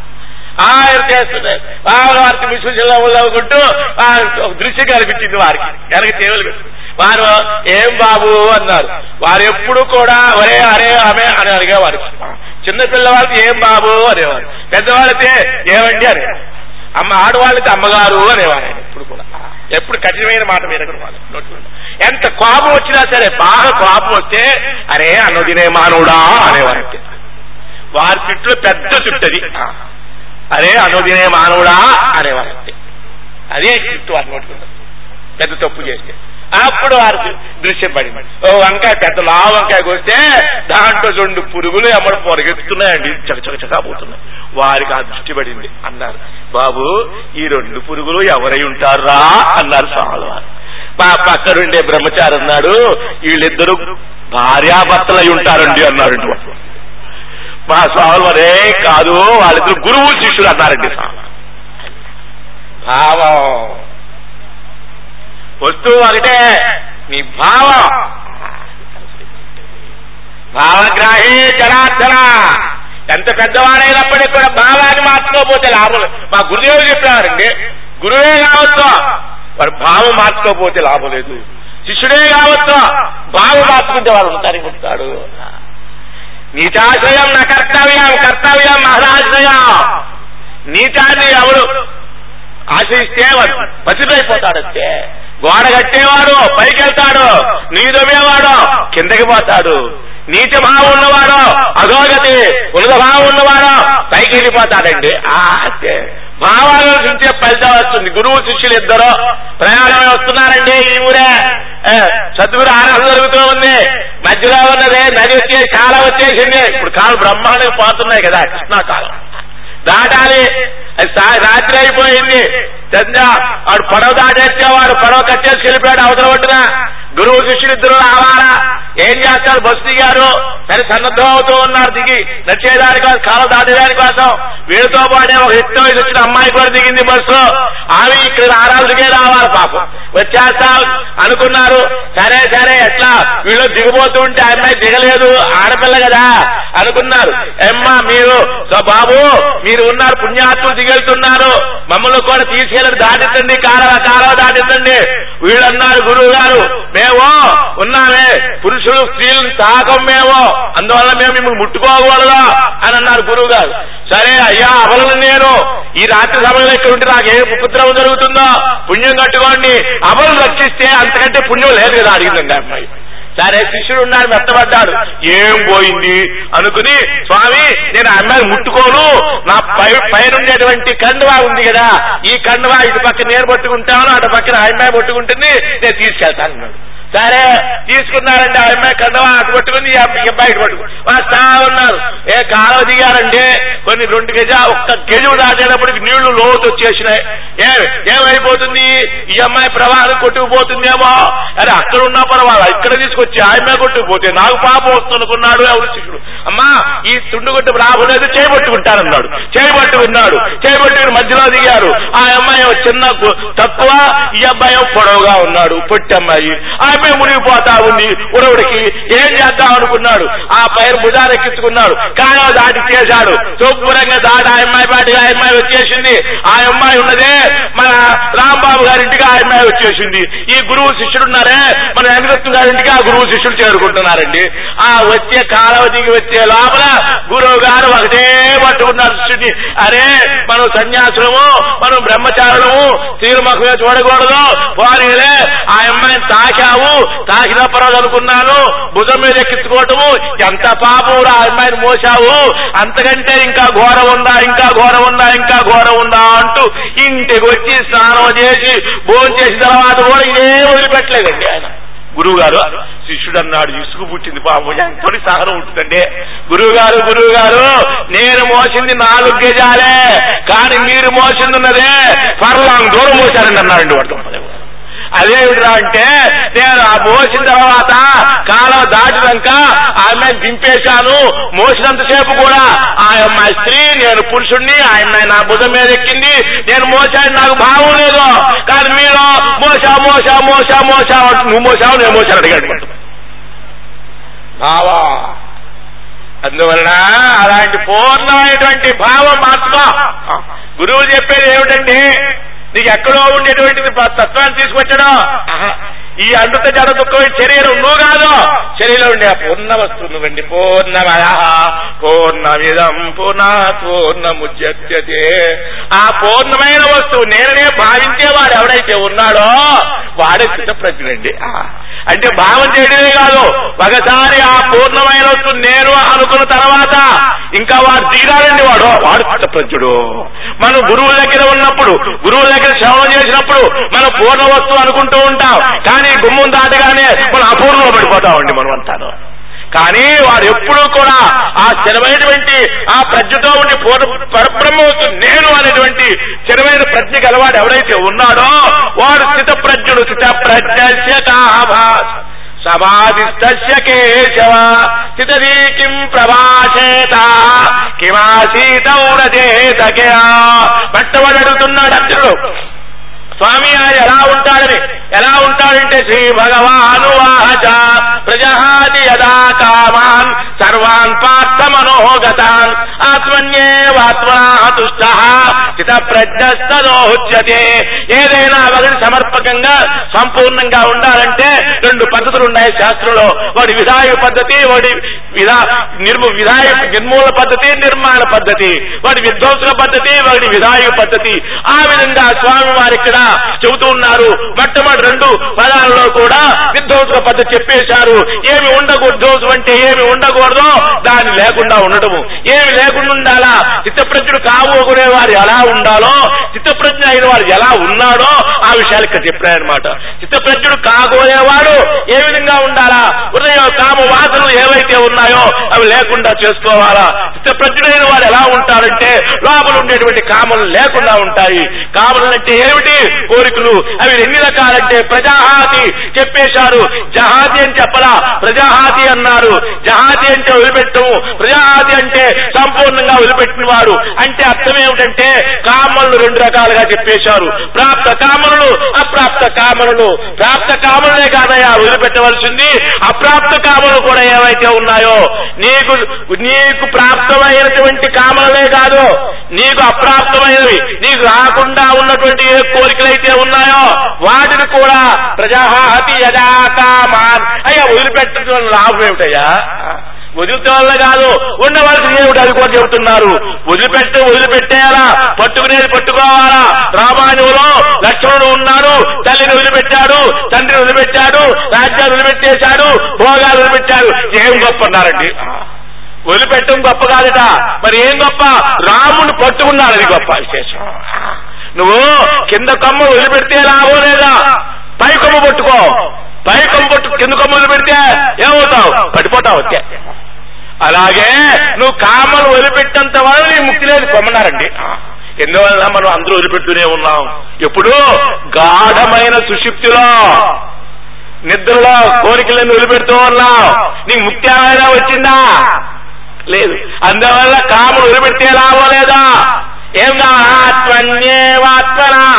ఆయన చేస్తున్నారు వారికి ముసిముసిలో నవ్వుకుంటూ ఆ ఒక దృశ్యం కనిపించింది వారికి వెనక చేవలు పెట్టి వారు ఏం బాబు అన్నారు వారు ఎప్పుడు కూడా ఒరే అరే ఆమె అని అడిగేవారు చిన్న పిల్లవాళ్ళకి ఏం బాబు అనేవారు పెద్దవాళ్ళైతే ఏమండి అనేవారు అమ్మ ఆడవాళ్ళకి అమ్మగారు అనేవారు ఆయన ఎప్పుడు కూడా ఎప్పుడు కఠినమైన మాట మీద ఎంత కోపం వచ్చినా సరే బాగా కోపం వస్తే అరే అన్నదినే మానవుడా అనేవారు అంతే. వారి చుట్టూ పెద్ద చుట్టది అరే అనుదినే మానవుడా అనేవారు అంతే అదే చుట్టూ వారు నోటుకున్నారు పెద్ద తప్పు చేస్తే అప్పుడు వారు దృశ్యం పడింది ఓ వంకాయ పెద్ద లా వంకాయ కోస్తే దాంట్లో రెండు పురుగులు ఎమ్మడి పొరగెత్తున్నాయండి చకచకచకా పోతున్నాయి వారికి ఆ దృష్టి పడింది అన్నారు బాబు ఈ రెండు పురుగులు ఎవరై ఉంటారా అన్నారు స్వామి వారు మా పక్కనుండే బ్రహ్మచారి అన్నాడు వీళ్ళిద్దరూ భార్యాభర్తలు అయి ఉంటారండి అన్నారండి వాడు. మా స్వామి వారే కాదు వాళ్ళిద్దరు గురువు శిష్యులు అన్నారండి స్వామి భావం వస్తువు ఒకటే నీ భావం భావగ్రాహి జనార్దన ఎంత పెద్దవాడైనప్పటికీ కూడా భావాన్ని మార్చుకోకపోతే లాభం లేదు. మా గురుదేవులు చెప్పారండి గురువే కావచ్చు వాడు భావం మార్చుకోకపోతే లాభం లేదు శిష్యుడే కావచ్చు భావం మార్చుకుంటే వాడు ఉంటారు ఉంటాడు నీచాశ్రయం నా కర్తవ్యం కర్తవ్యం మహదాశ్రయం నీచాన్ని ఎవడు ఆశ్రయిస్తే వాడు పసిపోయిపోతాడంతే గోడ కట్టేవాడు పైకి వెళ్తాడు నీదమేవాడు కిందకి పోతాడు నీచ భావం ఉన్నవాడు అధోగతి ఉన్నత భావం ఉన్నవాడు పైకి వెళ్ళిపోతాడండి ఆ అంతే భావాలను చూసే ఫలితం వస్తుంది గురువు శిష్యులు ఇద్దరు ప్రయాణమే వస్తున్నారండి ఈ ఊరే ఏ, సద్గురు ఆరాధన జరుగుతూ ఉంది మధ్యలో ఉన్నదే నది వచ్చే కాలం వచ్చేసింది ఇప్పుడు కాలం బ్రహ్మాండంగా పోతున్నాయి కదా కృష్ణాకాలం దాటాలి అది సా- రాత్రి అయిపోయింది చంద్ర వాడు పడవ దాటేసేవాడు పడవ కట్టేసి వెళ్ళిపోయాడు అవతల ఒడ్డున గురువు శిష్యులు ఇద్దరు రావాలా ఏం చేస్తారు బస్సు దిగారు సరే సన్నద్ధం అవుతూ ఉన్నారు దిగి నచ్చేదాని కోసం కాలం దాటేదాని కోసం వీళ్ళతో పాటే ఒక ఎత్తు వయసు వచ్చిన అమ్మాయి కూడా దిగింది బస్సు ఆమె ఇక్కడ ఆరాధనకే రావాలి పాపం వచ్చేస్తాం అనుకున్నారు సరే సరే ఎట్లా వీళ్ళు దిగబోతూ ఉంటే ఆ అమ్మాయి దిగలేదు ఆడపిల్ల కదా అనుకున్నారు అమ్మా మీరు సో బాబు మీరు ఉన్నారు పుణ్యాత్ములు దిగెళ్తున్నారు మమ్మల్ని కూడా తీసుకెళ్ళి దాటించండి కాలవ కాలవ దాటించండి వీళ్ళన్నారు గురువు గారు మేము ఉన్నామే పురుషులు స్త్రీలను తాకం మేము అందువల్ల మేము మిమ్మల్ని ముట్టుకోకూడదు అని అన్నారు గురువు గారు సరే అయ్యా అమలను నేను ఈ రాత్రి సమయంలో ఇక్కడ ఉంటే నాకు ఏ ఉపద్రవం జరుగుతుందో పుణ్యం కట్టుకోండి అమలు రక్షిస్తే అంతకంటే పుణ్యం లేదు కదా అడిగిందండి ఆ అమ్మాయి సరే శిష్యుడు ఉన్నాడు మెత్తబడ్డాడు ఏం పోయింది అనుకుని స్వామి నేను ఆ అమ్మాయిని ముట్టుకోను నా పై పైన ఉండేటువంటి కండువా ఉంది కదా ఈ కండువా ఇటు పక్క నేను పట్టుకుంటాను అటు పక్కన ఆ అమ్మాయి పట్టుకుంటుంది నేను తీసుకెళ్తాను అన్నాడు సరే తీసుకున్నారండి ఆ అమ్మాయి కండవా అటు పట్టుకుని ఈ అబ్బాయి అబ్బాయి ఇటు పట్టుకుని వస్తా ఉన్నారు ఏ కాలువ దిగారండి కొన్ని రెండు గజ ఒక్క గెజు దాటేటప్పటికి నీళ్లు లోతు వచ్చేసినాయి ఏ ఏమైపోతుంది ఈ అమ్మాయి ప్రవాహం కొట్టుకుపోతుందేమో అరే అక్కడ ఉన్నా పర్వాలా ఇక్కడ తీసుకొచ్చి ఆ అమ్మాయి కొట్టుకుపోతే నాకు పాపం వస్తుందనుకున్నాడు ఎవరు శిష్యుడు అమ్మా ఈ తుండుగుట్ట రాబోలేదు చేయబట్టుకుంటానన్నాడు చేయబట్టుకున్నాడు చేయబట్టుకుని మధ్యలో దిగారు ఆ అమ్మాయి ఏమో చిన్న గు- తక్కువ ఈ అబ్బాయి ఏమో పొడవుగా ఉన్నాడు పొట్టి అమ్మాయి ఆ అమ్మాయి మునిగిపోతా ఉంది ఉరవుడికి ఏం చేద్దాం అనుకున్నాడు ఆ పైరు భుజాన్ని ఎక్కించుకున్నాడు కాయో దాటి చేశాడు శుభ్రంగా దాటి ఆ అమ్మాయి పాటిగా ఆ అమ్మాయి వచ్చేసింది ఆ అమ్మాయి ఉన్నదే మన రాంబాబు గారింటికి ఆ అమ్మాయి వచ్చేసింది ఈ గురువు శిష్యుడు ఉన్నారే మన వెంకటరత్న గారింటికి ఆ గురువు శిష్యుడు చేరుకుంటున్నారండి ఆ వచ్చే కాలవ దిగి వచ్చే లోపల గురువు గారు ఒకటే పట్టుకున్నారు శిష్యుడిని అరే మనం సన్యాసులము మనం బ్రహ్మచారులము స్త్రీల ముఖమే చూడకూడదు పోనీలే ఆ అమ్మాయిని తాకావు తాకిన పర్వాలేదు అనుకున్నాను భుజం మీద ఎక్కించుకోవటము ఎంత పాపం ఆ అమ్మాయిని మోసావు అంతకంటే ఇంకా ఘోరం ఉందా ఇంకా ఘోరం ఉందా ఇంకా ఘోరం ఉందా అంటూ ఇంటికి వచ్చి స్నానం చేసి భోజనం చేసిన తర్వాత కూడా ఏ వదిలిపెట్టలేదండి ఆయన గురువు గారు శిష్యుడు అన్నాడు ఇసుకు పుట్టింది పాపం ఎంతటి సహనం ఉంటుందండి గురువు గారు గురువు గారు నేను మోసింది నాలుగు గజాలే కానీ మీరు మోసింది ఉన్నదే పర్లాంగ్ దూరం మోసారండి అన్నారండి వాడు అదేమిట్రా అంటే నేను ఆ మోసిన తర్వాత కాలం దాటినాక ఆమె దింపేశాను మోసినంతసేపు కూడా ఆ అమ్మాయి స్త్రీ నేను పురుషుణ్ణి ఆ అమ్మాయి నా భుజం మీద ఎక్కింది నేను మోసాను నాకు భావం లేదు కానీ మీరు మోసా మోసా మోసా మోసా అంటూ నువ్వు మోసావు నేను మోసాను అడిగాడు భావా అందువలన అలాంటి పూర్ణమైనటువంటి భావం ఆత్మ గురువు చెప్పేది ఏమిటండి నీకు ఎక్కడో ఉండేటువంటిది ప- తత్వాన్ని తీసుకొచ్చడం ఆహా. ఈ అండుత జడ దుఃఖం ఈ శరీరం నువ్వు కాదు శరీరంలో ఉండే ఆ పూర్ణ వస్తువు నువ్వండి పూర్ణమయ పూర్ణమిదం పునః పూర్ణముద్యతే ఆ పూర్ణమైన వస్తువు నేననే భావించేవాడు ఎవడైతే ఉన్నాడో వాడే స్థితప్రజ్ఞుడండి ఆ. అంటే భావం చేయడమే కాదు ఒకసారి ఆ పూర్ణమైన వస్తువు నేను అనుకున్న తర్వాత ఇంకా వాడు తీరాలండి వాడు వాడు స్థితప్రజ్ఞుడు మనం గురువు దగ్గర ఉన్నప్పుడు గురువు దగ్గర శ్రవణం చేసినప్పుడు మనం పూర్ణ వస్తువు అనుకుంటూ ఉంటాం కానీ గుమ్మం దాటగానే మనం అపూర్ణంలో పడిపోతామండి మనం అంటాను కానీ వాడు ఎప్పుడూ కూడా ఆ స్థిరమైనటువంటి ఆ ప్రజ్ఞతో ఉండి పూర్ణ పరబ్రహ్మ వస్తువు నేను అనేటువంటి స్థిరమైన ప్రజ్ఞ గలవాడు ఎవడైతే ఉన్నాడో వాడు స్థిత ప్రజ్ఞుడు స్థిత ప్రజ్ఞ కాభాస్ సమాధిస్తస్య కేశవ స్థితదీ కిం ప్రభాషేత కిమాసీతౌరచేతకే పట్టవాడు అడుగుతున్నాడు అర్జునుడు స్వామి ఆయన ఎలా ఉంటాడని ఎలా ఉంటాడంటే శ్రీ భగవాను వాచ ప్రజహాది యదా కామాన్ సర్వాన్ పార్థ మనోగతాన్ ఆత్మన్యేవాత్మనా తుష్ట స్థిత ప్రజ్ఞస్తదోచ్యతే ఏదైనా ఒకటి సమర్పకంగా సంపూర్ణంగా ఉండాలంటే రెండు పద్ధతులు ఉన్నాయి శాస్త్రంలో వాడి విధాయ పద్ధతి వాడి విధా నిర్ము విధాయ నిర్మూల పద్ధతి నిర్మాణ పద్ధతి వాడి విధ్వంసక పద్ధతి వాడి విధాయ పద్ధతి ఆ విధంగా స్వామి వారు ఇక్కడ చెబుతూ ఉన్నారు మొట్టమొదటి రెండు పదాలలో కూడా విధ్వంసక పద్ధతి చెప్పేశారు ఏమి ఉండకూడదు విధ్వంసం అంటే ఏమి ఉండకూడదో దాన్ని లేకుండా ఉండటము ఏమి లేకుండా ఉండాలా చిత్తప్రజ్ఞుడు కాబోకునే వారు ఎలా ఉండాలో చిత్తప్రజ్ఞ అయిన వారు ఎలా ఉన్నాడో ఆ విషయాలు ఇక్కడ చెప్పారనమాట చిత్తప్రజ్ఞుడు కాగోయేవాడు ఏ విధంగా ఉండాలా ఉదయం కామ వాసనలు ఏవైతే ఉన్నాయో అవి లేకుండా చేసుకోవాలా చిత్తప్రజ్ఞుడైన వాడు ఎలా ఉంటాడంటే లోపల ఉండేటువంటి కామలు లేకుండా ఉంటాయి కామలు అంటే ఏమిటి కోరికలు అవి ఎన్ని రకాలంటే ప్రజాహాతి చెప్పేశారు జహాతి అని చెప్పలా ప్రజాహాతి అన్నారు జహాతి అంటే వదిలిపెట్టము ప్రజాహాతి అంటే సంపూర్ణంగా వదిలిపెట్టిన వారు అంటే అర్థం ఏమిటంటే కామలు రెండు రకాలుగా చెప్పేశారు ప్రాప్త కామనులు అప్రాప్త కామనులు ప్రాప్త కామనులే కాదయా వదిలిపెట్టవలసింది అప్రాప్త కామలు కూడా ఏవైతే ఉన్నాయో నీకు నీకు ప్రాప్తమైనటువంటి కామలే కాదు నీకు అప్రాప్తమైనవి నీకు రాకుండా ఉన్నటువంటి ఏ కోరికలైతే ఉన్నాయో వాటిని కూడా ప్రజాహతి యదా కామాన్ అయ్యా వదిలిపెట్టడం వల్ల లాభం ఏమిటయ్యా వదిలితే వల్ల కాదు ఉండవలసింది ఏమిటి అది కూడా చెబుతున్నారు వదిలిపెట్టి వదిలిపెట్టేయాలా పట్టుకునేది పట్టుకోవాలా రామాయణంలో లక్ష్మణుడు ఉన్నాడు తల్లిని వదిలిపెట్టాడు తండ్రిని వదిలిపెట్టాడు రాజ్యాన్ని వదిలిపెట్టేశాడు భోగాలు వదిలిపెట్టాడు ఏం గొప్ప అన్నారండి వదిలిపెట్టడం గొప్ప కాదట మరి ఏం గొప్ప రాముడు పట్టుకున్నాడు అది గొప్ప విశేషం నువ్వు కింద కొమ్మ వదిలిపెడితే లాభం లేదా పై కొమ్మ పట్టుకో పై కొమ్మ పట్టు కింద కొమ్మ వదిలిపెడితే ఏమవుతావు పడిపోతావు వచ్చే అలాగే నువ్వు కామలు వదిలిపెట్టంత వల్ల నీ ముక్తి లేదు పొమ్మన్నారండి ఎందువల్ల మనం అందరూ వదిలిపెడుతూనే ఉన్నాం ఎప్పుడు గాఢమైన సుషుప్తిలో నిద్రలో కోరికలను వదిలిపెడుతూ ఉన్నావు నీకు ముక్తి ఏమైనా వచ్చిందా లేదు అందువల్ల కాముడు వదిలిపెట్టే లాభం లేదా ఏం ఆత్మన్యేవాత్మనా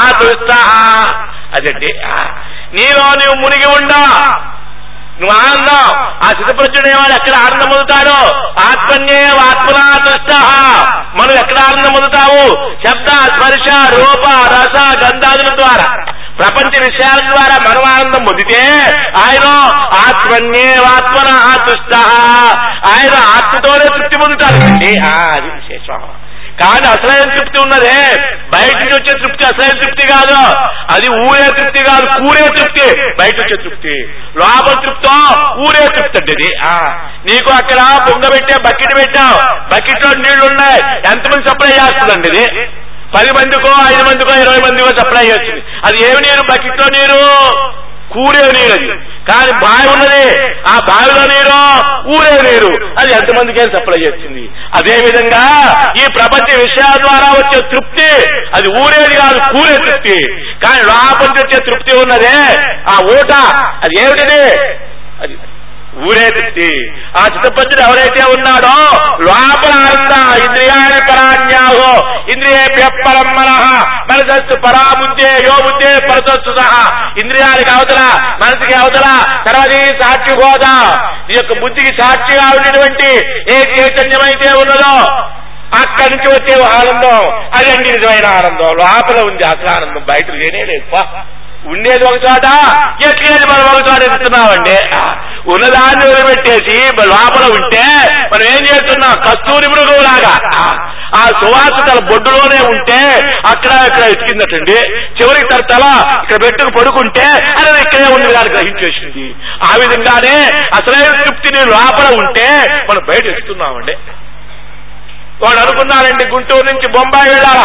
అదండి నీలో నువ్వు మునిగి ఉండా నువ్వు ఆనందం ఆ సిద్ధప్రజ్ఞుడు వాడు ఎక్కడ ఆనందం పొందుతాడు ఆత్మన్యే ఆత్మనా దృష్ట మనం ఎక్కడ ఆనందం పొందుతావు శబ్ద స్పర్శ రూప రస గంధాదుల ద్వారా ప్రపంచ విషయాల ద్వారా మనం ఆనందం పొందితే ఆయన ఆత్మన్యే ఆత్మన దృష్ట ఆయన ఆత్మతోనే తృప్తి పొందుతాడు అండి అది విశేషం కానీ అసలైన తృప్తి ఉన్నదే బయట నుంచి వచ్చే తృప్తి అసలైన తృప్తి కాదు అది ఊరే తృప్తి కాదు కూరే తృప్తి బయట వచ్చే తృప్తి లోపల తృప్తో ఊరే తృప్తి అండి ఇది ఆ, నీకు అక్కడ బొంగ పెట్టే బకెట్ పెట్టావు బకెట్ లో నీళ్లు ఉన్నాయి ఎంతమంది సప్లై చేస్తుందండి ఇది పది మందికో ఐదు మందికో ఇరవై మందికో సప్లై చేస్తుంది అది ఏమి నీరు బకెట్ లో నీరు కూరే నీరు అది కానీ బావి ఉన్నది ఆ బావిలో నీరు ఊరే నీరు అది ఎంతమందికి సప్లై చేస్తుంది అదే విధంగా ఈ ప్రపంచ విషయాల ద్వారా వచ్చే తృప్తి అది ఊరేది కాదు కూరే తృప్తి కానీ లోపల నుంచి వచ్చే తృప్తి ఉన్నదే ఆ ఊట అది ఏమిటిది అది ఊరే తృప్తి ఆ చిత్తపంచుడు ఎవరైతే ఉన్నాడో లోపల ఆనంద ఇంద్రియాన్ని పరాజ్ఞాహో ఇంద్రియేభ్య పరం మనః మనసస్సు పరాబుద్ధే యో బుద్ధే పరసస్సు సహా ఇంద్రియానికి అవతల మనసుకి అవతల తర్వాతి సాక్షి హోదా ఈ యొక్క బుద్ధికి సాక్షిగా ఉండేటువంటి ఏ చైతన్యమైతే ఉన్నదో అక్కడి నుంచి వచ్చే ఆనందం అదండి నిజమైన ఆనందం లోపల ఉంది అసలు ఆనందం బయట లేనే లేదు పా. ఉండేది ఒక చోట ఎక్కేది మనం ఒక చోట ఎత్తున్నామండి ఉన్నదాన్ని వదిలిపెట్టేసి లోపల ఉంటే మనం ఏం చేస్తున్నాం కస్తూరి మృగంలాగా ఆ సువాస తన బొడ్డులోనే ఉంటే అక్కడ ఇక్కడ ఎతికిందటండి చివరికి తన తల ఇక్కడ పెట్టుకు పడుకుంటే అది ఇక్కడే ఉంది దాన్ని గ్రహించేసింది ఆ విధంగానే అసలైన తృప్తి నీ లోపల ఉంటే మనం బయట ఎత్తుతున్నామండి వాడు అనుకున్నారండి గుంటూరు నుంచి బొంబాయి వెళ్ళాలా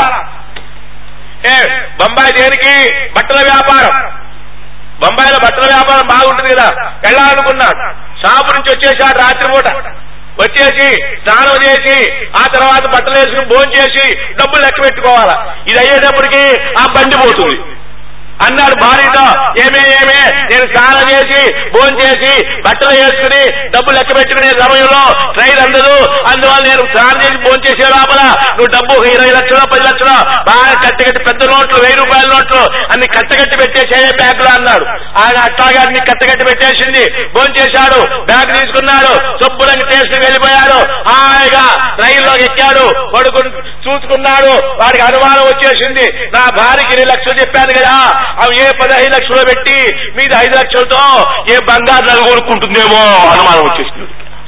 ఏ బొంబాయి దేనికి బట్టల వ్యాపారం బొంబాయిలో బట్టల వ్యాపారం బాగుంటుంది కదా వెళ్ళాలనుకున్నాడు షాపు నుంచి వచ్చేసాడు రాత్రిపూట వచ్చేసి స్నానం చేసి ఆ తర్వాత బట్టలు వేసుకుని భోజనం చేసి డబ్బులు లెక్క పెట్టుకోవాలా ఇది అయ్యేటప్పటికి ఆ బండి పోతుంది అన్నాడు భార్యతో ఏమే ఏమే నేను స్నానం చేసి భోజనం చేసి బట్టలు వేసుకుని డబ్బు లెక్క పెట్టుకునే సమయంలో ట్రైన్ అందదు అందువల్ల నేను స్నానం చేసి భోజనం చేసే లోపల నువ్వు డబ్బు ఇరవై లక్షలు పది లక్షలు బాగా కట్టగట్టి పెద్ద నోట్లు వెయ్యి రూపాయల నోట్లు అన్ని కట్టగట్టి పెట్టేసే బ్యాగ్ లో అన్నాడు ఆయన అట్లాగే అన్ని కట్టగట్టి పెట్టేసింది భోజనం చేశాడు బ్యాగ్ తీసుకున్నాడు శుభ్రంగా చేసుకుని వెళ్ళిపోయాడు హాయిగా రైల్లోకి ఎక్కాడు పడుకుని చూసుకున్నాడు వాడికి అనుమానం వచ్చేసింది నా భార్యకి ఇరవై లక్షలు చెప్పాను కదా అవి ఏ పదహైదు లక్షలు పెట్టి మీది ఐదు లక్షలతో ఏ బంగారు నగలు కొనుక్కుంటుందేమో అనుమానం వచ్చేసింది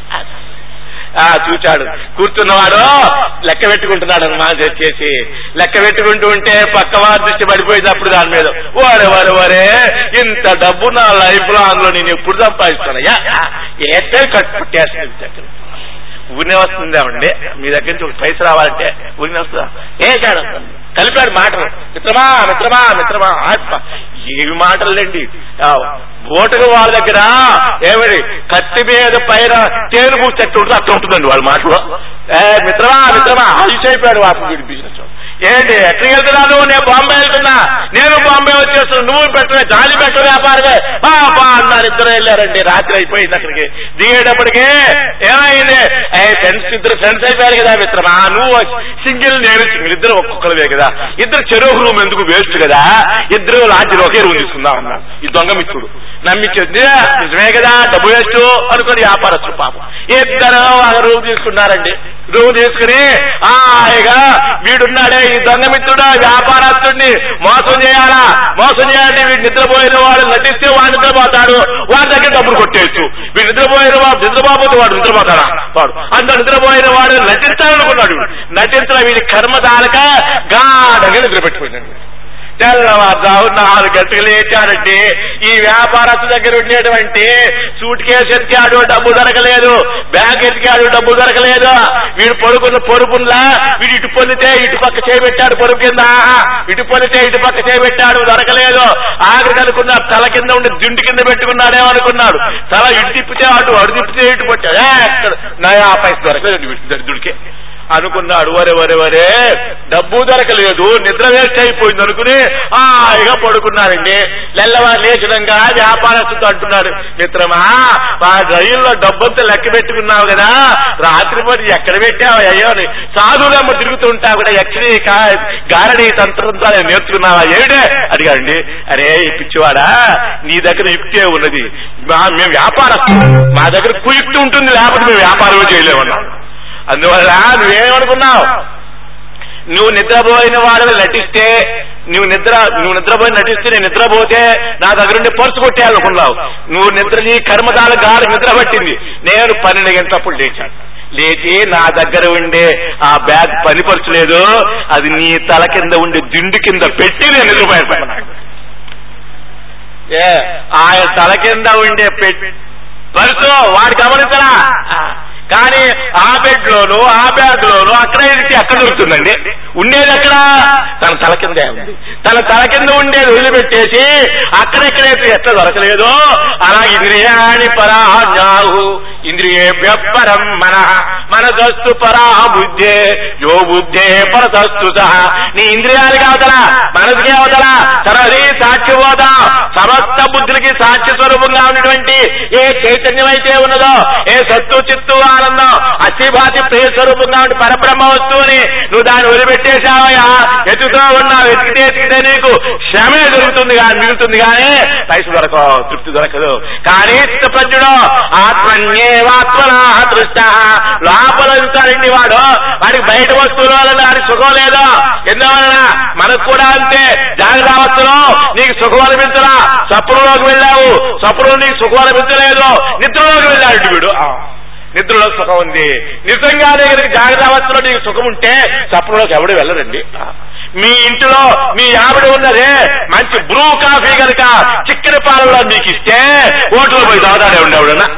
ఆ చూచాడు కూర్చున్నవాడు లెక్క పెట్టుకుంటున్నాడు అనమాట చేసి లెక్క పెట్టుకుంటూ ఉంటే పక్క వారి దృష్టి పడిపోయింది అప్పుడు దాని మీద వరే వరే వరే ఇంత డబ్బు నా లైఫ్ లో అందులో నేను ఎప్పుడు సంపాదిస్తానయ్యా ఏతే కట్టు పుట్టేస్తుంది దగ్గర ఊరినే వస్తుందామండి మీ దగ్గర నుంచి ఒక పైస రావాలంటే ఊరినే వస్తుందా ఏ కాడు కలిపాడు మాటలు మిత్రమా మిత్రమా మిత్రమా ఆత్మ ఏవి మాటలండి ఓటరు వాళ్ళ దగ్గర ఏమడి కత్తి మీద పైన తేను పూచెట్టు ఉంటుంది అట్లా ఉంటుందండి వాళ్ళ మాటలో ఏ మిత్రమా మిత్రమా ఆయుష్ అయిపోయాడు వాటిని వీడి బిజినెస్ ఏంటి ఎక్కడికి వెళ్తున్నావు నువ్వు నేను బాంబే వెళ్తున్నా నేను బాంబే వచ్చేస్తున్నా నువ్వు పెట్టవే జాలి పెట్ట వ్యాపారమే బాబా అన్నారు ఇద్దరు వెళ్ళారండి రాత్రి అయిపోయింది అక్కడికి దిగేటప్పటికి ఏమైంది ఏ ఫ్రెండ్స్ ఇద్దరు ఫ్రెండ్స్ అయిపోయారు కదా మిత్రమా నువ్వు సింగిల్ నేను సింగిల్ ఇద్దరు ఒక్కొక్కరువే కదా ఇద్దరు చెరువు రూమ్ ఎందుకు వేస్ట్ కదా ఇద్దరు లాంటి ఒకే రూమ్ తీసుకుందాం అన్నా ఈ దొంగ మిత్రుడు నమ్మించింది నిజమే కదా డబ్బు వేస్ట్ అనుకుని వ్యాపారస్తులు పాపం ఇద్దరు ఒక రూమ్ తీసుకున్నారండి రూమ్ తీసుకుని హాయిగా వీడున్నాడే ఈ దొంగమిత్రుడు వ్యాపారస్తుడిని మోసం చేయాలా మోసం చేయాలంటే వీడు నిద్రపోయిన వాడు నటిస్తే వాడు నిద్రపోతాడు వాడి దగ్గర డబ్బులు కొట్టేయచ్చు వీడు నిద్రపోయిన వాడు నిద్రపోతే వాడు నిద్రపోతాడా వాడు అంత నిద్రపోయిన వాడు నటించాలనుకున్నాడు నటించిన వీడి కర్మ తాలక గాఢగా నిద్రపెట్టుకున్నాడు తెల్లవారుజాము నాలుగు గంటలు లేచారంటే ఈ వ్యాపారస్తు దగ్గర ఉండేటువంటి సూట్ కేసు ఎత్తికాడు డబ్బు దొరకలేదు బ్యాంక్ ఎత్తికాడు డబ్బు దొరకలేదు వీడు పడుకున్న పొరుపుల్లా వీడు ఇటు పొందితే ఇటు పక్క చేయబెట్టాడు పొరుపు కింద ఇటు పొందితే ఇటు పక్క చేయబెట్టాడు దొరకలేదు ఆఖరికి అనుకున్నాడు తల కింద ఉండి దిండు కింద పెట్టుకున్నాడేమో అనుకున్నాడు తల ఇటు తిప్పితే అటు అటు తిప్పితే ఇటు పట్టాడు ఏ, ఎక్కడ నయా పైస దొరకలేదు వీడి దరిద్రుడికి అనుకున్నాడు వరే వరే వరే డబ్బు దొరకలేదు నిద్ర వేస్ట్ అయిపోయింది అనుకుని హాయిగా పడుకున్నారండి నెల్లవారు లేచడంగా వ్యాపారస్తుతో అంటున్నాడు మిత్రమా ఆ రైల్లో డబ్బంతా లెక్క పెట్టుకున్నావు కదా రాత్రి మరి ఎక్కడ పెట్టావు అయ్యో అని సాధువులమ్మ తిరుగుతూ ఉంటావు కదా ఎక్కడి గారడీ తంత్రంతో నేర్చుకున్నావా ఏమిటే అడిగాడండి అరే ఈ పిచ్చివాడా నీ దగ్గర యుక్తే ఉన్నది మా- మేము వ్యాపారస్తులు మా దగ్గర కుయుక్తి ఉంటుంది లేకపోతే మేము వ్యాపారం చేయలేమన్నాం అందువల్ల నువ్వేమనుకున్నావు నువ్వు నిద్రపోయిన వాడు నటిస్తే నువ్వు నిద్ర నువ్వు నిద్రపోయి నటిస్తే నేను నిద్రపోతే నా దగ్గర ఉండి పర్సు కొట్టేయాలనుకున్నావు నువ్వు నిద్ర నీ కర్మతాల గాలి నిద్ర పట్టింది నేను పన్నెండు గంటలప్పుడు లేచాను లేచి నా దగ్గర ఉండే ఆ బ్యాగ్ పనిపరచలేదు అది నీ తల కింద ఉండే దిండు కింద పెట్టి నేను నిద్రపోయాను ఏ ఆయన తల కింద ఉండే పెట్టి పరుసు వాడు గమనించరా కానీ ఆ బెడ్ లోను ఆ బ్యాగ్ లోను అక్కడ ఇది ఎక్కడ దొరుకుతుందండి ఉండేది ఎక్కడ తన తల కిందే ఉంది తన తల కింద ఉండేది వదిలిపెట్టేసి అక్కడెక్కడైతే ఎట్లా దొరకలేదో అలా ఇంద్రియాణి పరాజ్ఞాహు ఇంద్రియేభ్య పరం మన మనసస్తు పరా బుద్ధే యో బుద్ధే పరసస్తు సహా నీ ఇంద్రియాలకి అవతల మనసుకి అవతల సరది సాక్ష్యబోధ సమస్త బుద్ధులకి సాక్ష్య స్వరూపంగా ఉన్నటువంటి ఏ చైతన్యం అయితే ఉన్నదో ఏ సత్తు చిత్తు ఆనందం అస్థిభాతి ప్రియ స్వరూపంగా ఉండి పరబ్రహ్మ వస్తువుని నువ్వు దాన్ని వదిలిపెట్టేశావయ్యా ఎత్తుతో ఉన్నావు ఎతికితే ఎతికితే నీకు శ్రమే దొరుకుతుంది కానీ మిగులుతుంది కానీ పైసలు దొరకవు తృప్తి దొరకదు కానీ చిత్తప్రజ్ఞుడు ఆత్మన్యేవాత్మనా దృష్ట లోపల ఉంటాడండి వాడు వాడికి బయట వస్తువుల వల్ల వాడికి సుఖం లేదు ఎందువలన మనకు కూడా అంతే జాగ్రత్త అవస్థలో నీకు సుఖం అనిపించరా స్వప్నంలోకి వెళ్ళావు స్వప్నంలో నీకు సుఖం అనిపించలేదు నిద్రలోకి వెళ్ళాడు వీడు ఆ. నిద్రలో సుఖం ఉంది నిజంగానే కనుక జాగ్రత్త అవస్థలో నీకు సుఖం ఉంటే స్వప్నంలోకి ఎవడు వెళ్ళరండి మీ ఇంటిలో మీ ఆవిడ ఉన్నదే మంచి బ్రూ కాఫీ కనుక చిక్కని పాలలో మీకు ఇస్తే ఓట్లో పోయి తాగుతాడే ఉండేవాడనా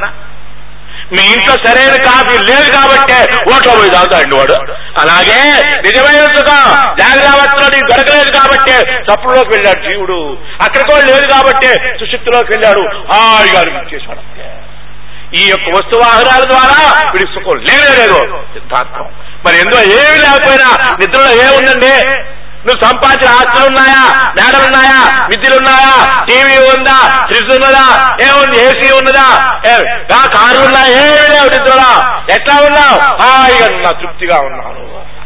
మీ ఇంట్లో సరైన కాఫీ లేదు కాబట్టే ఓట్లో పోయి తాగుతాడండి వాడు అలాగే నిజమైన సుఖం జాగ్రత్తలో నీకు దొరకలేదు కాబట్టే సప్పుడులోకి వెళ్ళాడు జీవుడు అక్కడ కూడా లేదు కాబట్టే సుశుద్ధిలోకి వెళ్ళాడు హాయిగా అనిపించేశాడు ఈ యొక్క వస్తువాహనాల ద్వారా వీడికి సుఖం లేనే లేదు సిద్ధాంతం మరి ఎందులో ఏమి లేకపోయినా నిద్రలో ఏముందండి నువ్వు సంపాదించిన ఆస్తులు ఉన్నాయా మేడలు ఉన్నాయా విద్యలు ఉన్నాయా టీవీ ఉందా ఫ్రిడ్జ్ ఉన్నదా ఏముంది ఏసీ ఉన్నదా ఏ- ఆ కారు ఉన్నా ఏమి లేవు నిద్రలో ఎట్లా ఉన్నావు హాయిగా ఉన్నా తృప్తిగా ఉన్నాను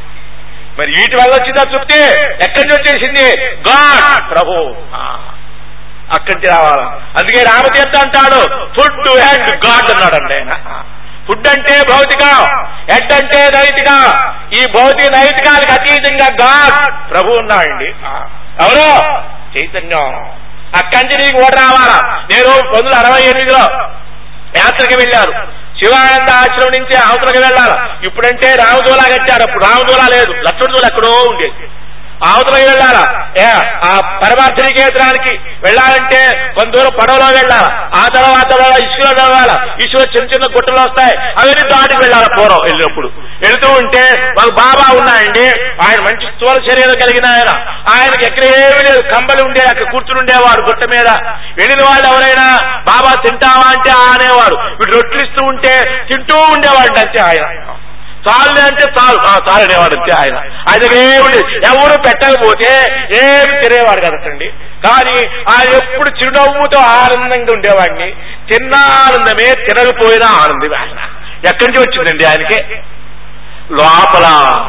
మరి వీటి వల్ల వచ్చిందా తృప్తి ఎక్కడి నుంచి వచ్చేసింది గాడ్ ప్రభు ఆ. అక్కడికి రావాలా అందుకే రామతీర్థ అంటాడు ఫుడ్ అండ్ గాడ్ అన్నాడండి ఆయన ఫుడ్ అంటే భౌతికం హెడ్ అంటే నైతిక ఈ భౌతిక నైతికాలకు అతీతంగా గాడ్ ప్రభు ఉన్నాడండి ఎవరు చైతన్యం అక్కడి నీకు ఓట రావాలా నేను పంతొమ్మిది అరవై ఎనిమిదిలో యాత్రకి వెళ్ళారు శివానంద ఆశ్రమం నుంచి అవతలకి వెళ్ళాలి ఇప్పుడంటే రామదూలా కట్టారు అప్పుడు రామదూలా లేదు లక్ష్మణదూల ఎక్కడో ఉండేది అవతలకి వెళ్ళాలా ఏ, ఆ పరమార్థ కేంద్రానికి వెళ్ళాలంటే కొంత దూరం పడవలో వెళ్ళాలా ఆ తర్వాత ఇసుకలో వెళ్ళాలా ఇసుక చిన్న చిన్న గుట్టలు వస్తాయి అవన్నీ దాటికి వెళ్ళాలి పూర్వం వెళ్ళినప్పుడు వెళ్తూ ఉంటే ఒక బాబా ఉన్నాయండి ఆయన మంచి స్థూల శరీరం కలిగిన ఆయన ఆయనకి ఎక్కడ ఏమీ లేదు కంబలి ఉండే అక్కడ కూర్చుని ఉండేవాడు గుట్ట మీద వెళ్ళిన వాళ్ళు ఎవరైనా బాబా తింటావా అంటే ఆ అనేవాడు వీడు రొట్టెలు ఇస్తూ ఉంటే తింటూ ఉండేవాడు అంతే ఆయన చాలు అంటే చాలు ఆ, చాలు అనేవాడు అంతే ఆయన ఆయనకి ఏమి ఎవరు పెట్టకపోతే ఏమి తినేవాడు కదండి కానీ ఆయన ఎప్పుడు చిరునవ్వుతో ఆనందంగా ఉండేవాడిని తిన్న ఆనందమే తినకపోయినా ఆనందమే ఆయన ఎక్కడి నుంచి వచ్చిందండి ఆయనకి లోపల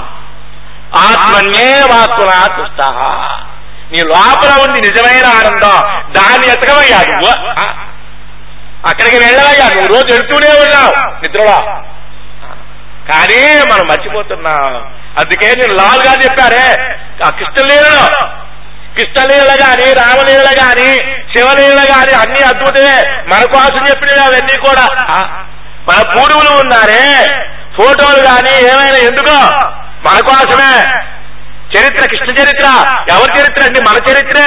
ఆత్మన్యే ఆత్మనా తుష్ట నీ లోపల ఉంది నిజమైన ఆనందం దాన్ని ఎతకమయ్యా నువ్వు ఆ, అక్కడికి వెళ్ళవయ్యా నువ్వు రోజు వెళ్తూనే ఉన్నావు నిద్రలో కానీ మనం మర్చిపోతున్నాం అందుకే నేను లాల్గా చెప్పారే ఆ కృష్ణలీలలో కృష్ణలీల గాని రామలీల గాని శివలీల గాని అన్ని అద్భుతమే మన కోసం చెప్పినవి అవన్నీ కూడా ఆ, మన పూర్వులు ఉన్నారే ఫోటోలు గాని ఏమైనా ఎందుకో మన కోసమే చరిత్ర కృష్ణ చరిత్ర ఎవరి చరిత్ర అండి మన చరిత్రే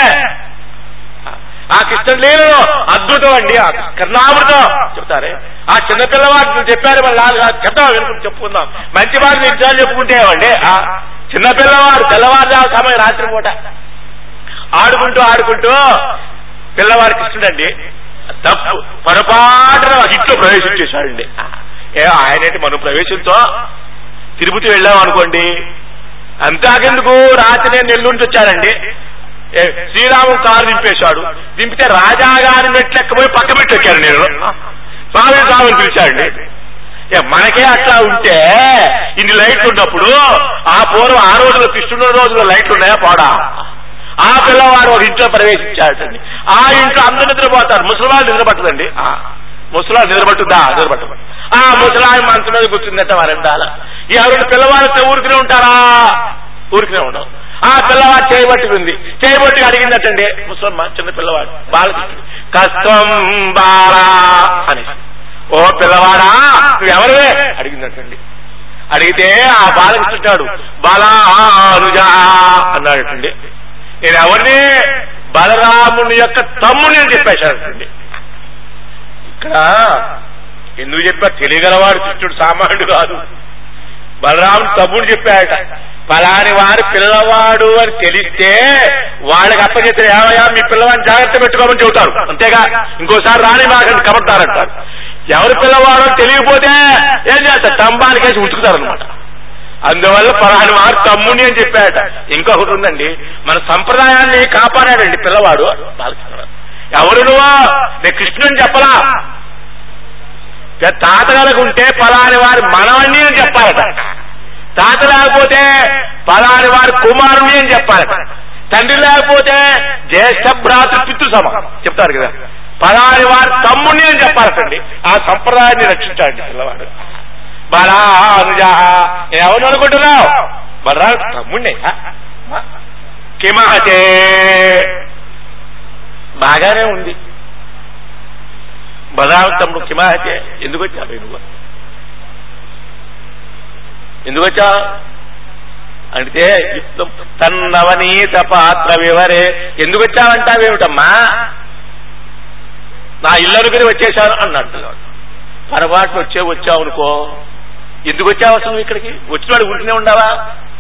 ఆ కృష్ణ లీలలో అద్భుతం అండి ఆ కర్ణామృతం చెప్తారే ఆ చిన్న పిల్లవాడు చెప్పారు మన లాలు గారు చెప్తాం వినుకుంటూ చెప్పుకుందాం మంచి మాట నిజాలు చెప్పుకుంటే అండి ఆ చిన్న పిల్లవాడు తెల్లవారుజాము సమయం రాత్రిపూట ఆడుకుంటూ ఆడుకుంటూ పిల్లవాడు కృష్ణుడండి తప్పు పొరపాటున ఇంట్లో ప్రవేశించేశాడండి ఏ ఆయనేంటి మనం ప్రవేశంతో తిరుపతి వెళ్ళాం అనుకోండి అంతాకెందుకు రాత్రి నేను నెల్లూరు వచ్చానండి ఏ, శ్రీరాముడు కారు దింపేశాడు దింపితే రాజా గారి మెట్లు ఎక్కబోయి పక్క మెట్లు ఎక్కాను నేను స్వామి స్వామిని పిలిచాడండి ఏ, మనకే అట్లా ఉంటే ఇన్ని లైట్లు ఉన్నప్పుడు ఆ పూర్వం ఆ రోజుల్లో కృష్ణుడు రోజుల్లో లైట్లు ఉన్నాయా పోడా ఆ పిల్లవాడు ఒక ఇంట్లో ప్రవేశించాడండి ఆ ఇంట్లో అందరూ నిద్రపోతారు ముసలివాళ్ళు నిద్రపట్టదండి ఆ, ముసలాడు నిద్రపట్టుద్దా నిద్రపట్టదు ఆ ముసలాయి మంచం మీద కూర్చుందట వరండాల ఈ ఎవరు పిల్లవాళ్ళతో ఊరికనే ఉంటారా ఊరికనే ఉండవు ఆ పిల్లవాడు చేయబట్టుకుంది చేయబట్టి అడిగిందటండి ముసలమ్మ చిన్న పిల్లవాడు బాలకృష్ణుడు కష్టం బాలా అని ఓ పిల్లవాడా నువ్వెవరివే అడిగిందటండి అడిగితే ఆ బాలకృష్ణుడు బాలా అనుజా అన్నాడటండి నేను ఎవరిని బలరాముని యొక్క తమ్ముని అని చెప్పేశాడండి ఇక్కడ ఎందుకు చెప్పా తెలియగలవాడు కృష్ణుడు సామాన్యుడు కాదు బలరాముడు తమ్ముడు చెప్పాడట ఫలాని వారి పిల్లవాడు అని తెలిస్తే వాళ్ళకి అప్పచెప్తే ఏమయ్యా మీ పిల్లవాడిని జాగ్రత్త పెట్టుకోమని చెబుతారు అంతేగా ఇంకోసారి రాని మాకని కబడతారంటారు ఎవరి పిల్లవాడో తెలియకపోతే ఏం చేస్తారు తంబానికేసి ఉంచుకుతారనమాట అందువల్ల ఫలాని వారు తమ్ముని అని చెప్పాడట ఇంకొకటి ఉందండి మన సంప్రదాయాన్ని కాపాడాడండి పిల్లవాడు బాలకృష్ణ ఎవరు నువ్వు నేను కృష్ణుని చెప్పలా తాతగాలకు ఉంటే పలాని వారి మనవణ్ణి అని చెప్పాలట తాత లేకపోతే పలాని వారి కుమారుని అని చెప్పాలట తండ్రి లేకపోతే జ్యేష్ఠ భ్రాతృ పితృ సమ చెప్తారు కదా పలాని వారి తమ్ముడిని అని చెప్పాలటండి ఆ సంప్రదాయాన్ని రక్షించాడు పిల్లవాడు బలా అనుజా ఎవరు అనుకుంటున్నావు బలరా తమ్ముడిని కిమహతే బాగానే ఉంది బలరామ తమ్ముడు కిమహతే ఎందుకు వచ్చావు నువ్వు ఎందుకు వచ్చా అంటే యుక్తం తన్నవనీత పాత్ర వివరే ఎందుకు వచ్చావంటావేమిటమ్మా నా ఇల్లు అనుకుని వచ్చేశాను అన్నాడు పిల్లవాడు పొరపాటు వచ్చే వచ్చావు అనుకో ఎందుకు వచ్చావు అసలు నువ్వు ఇక్కడికి వచ్చినాడు ఉంటూనే ఉండవా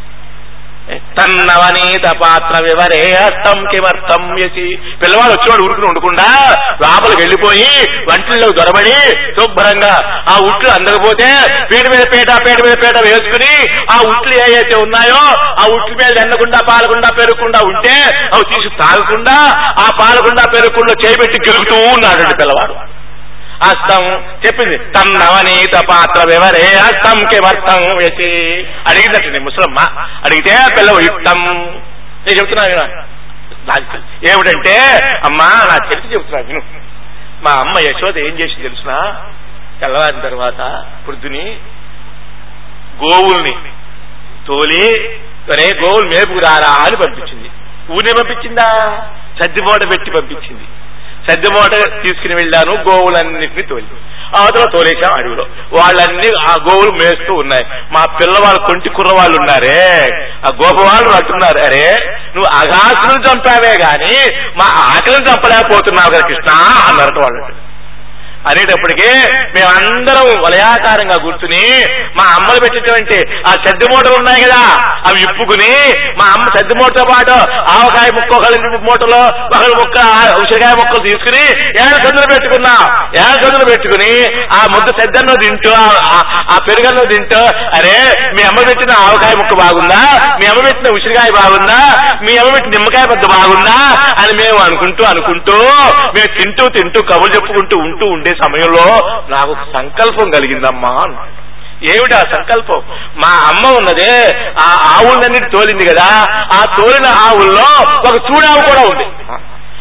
తన్నవనీత పాత్ర వివరే అర్థం కిమర్థం యసి పిల్లవాడు వచ్చేవాడు ఊరుకుని ఉండకుండా లోపలికి వెళ్ళిపోయి వంటిల్లో దొరబడి శుభ్రంగా ఆ ఉట్లు అందకపోతే పీట మీద పీట పీట మీద పీట వేసుకుని ఆ ఉట్లు ఏవైతే ఉన్నాయో ఆ ఉట్ల మీద ఎండకుండా పాలకుండా పెరగకుండా ఉంటే అవి తీసి తాగకుండా ఆ పాలకుండా పెరగకుండా చేయబెట్టి గెలుగుతూ ఉన్నాడు పిల్లవాడు అస్తం చెప్పింది తన్నవనీత పాత్ర వివరే అస్తం కిమర్థం వేసి అడిగిందటండి ముసలమ్మ అడిగితే పిల్లవు యుక్తం నేను చెప్తున్నా విను. నాకు ఏమిటంటే అమ్మా నా తెలిసి చెప్తున్నా విను మా అమ్మ యశోద ఏం చేసి తెలుసిన తెల్లవారిన తర్వాత పొద్దుని గోవుల్ని తోలి ఒరే గోవులు మేపుకురారా అని పంపించింది ఊనే పంపించిందా సద్దిమూట పెట్టి పంపించింది సద్దిమూట తీసుకుని వెళ్ళాను గోవులన్నింటినీ తోలి అవతల తోలేశాం అడవిలో వాళ్ళన్నీ ఆ గోవులు మేస్తూ ఉన్నాయి మా పిల్లవాళ్ళు కొంటి కుర్రవాళ్ళు ఉన్నారే ఆ గోపవాళ్ళు అంటున్నారు అరే నువ్వు అగాసును చంపావే గాని మా ఆకలిని చంపలేకపోతున్నావు కదా కృష్ణ అన్నారట వాళ్ళు అనేటప్పటికీ మేమందరం వలయాకారంగా కూర్చుని మా అమ్మలు పెట్టినటువంటి ఆ సద్ది మూటలు ఉన్నాయి కదా అవి ఇప్పుకుని మా అమ్మ సద్ది మూటతో పాటు ఆవకాయ ముక్క ఒకళ్ళ మూటలో ఒకళ్ళ ముక్క ఉసిరికాయ ముక్కలు తీసుకుని ఏడు సందులు పెట్టుకున్నా ఏడు సందులు పెట్టుకుని ఆ ముద్ద సద్దన్ను తింటూ ఆ- ఆ- ఆ పెరుగన్ను తింటూ అరే మీ అమ్మ పెట్టిన ఆవకాయ ముక్క బాగుందా మీ అమ్మ పెట్టిన ఉసిరికాయ బాగుందా మీ అమ్మ పెట్టిన నిమ్మకాయ పెద్ద బాగుందా అని మేము అనుకుంటూ అనుకుంటూ మేము తింటూ తింటూ కబుర్లు చెప్పుకుంటూ ఉంటూ ఉండే సమయంలో నాకు ఒక సంకల్పం కలిగిందమ్మా అన్నాడు. ఏమిటి ఆ సంకల్పం మా అమ్మ ఉన్నదే ఆ ఆవులన్నిటి తోలింది కదా ఆ తోలిన ఆవుల్లో ఒక చూడావు కూడా ఉంది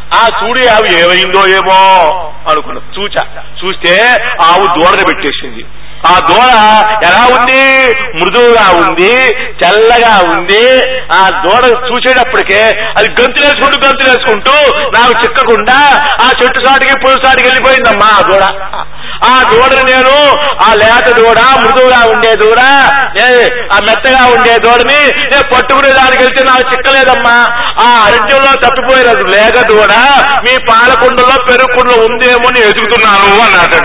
ఆ సూడి ఆవు ఏమైందో ఏమో అనుకున్నా చూచా చూస్తే ఆవు దూడని పెట్టేసింది ఆ దూడ ఎలా ఉంది మృదువుగా ఉంది తెల్లగా ఉంది ఆ దూడ చూసేటప్పటికే అది గంతులేసుకుంటూ గంతులేసుకుంటూ నాకు చిక్కకుండా ఆ చెట్టు సాటికి పులు సాటికి వెళ్ళిపోయిందమ్మా ఆ దూడ ఆ దూడని నేను ఆ లేత దూడ మృదువుగా ఉండే దూడ ఏ, ఆ మెత్తగా ఉండే దూడని నేను పట్టుకునే దానికి వెళ్తే నాకు చిక్కలేదమ్మా ఆ అరణ్యంలో తప్పిపోయిన లేక దూడ మీ పాలకుండలో పెరుగుకుండలో ఉందేమో అని ఎదుగుతున్నాను అన్నాడు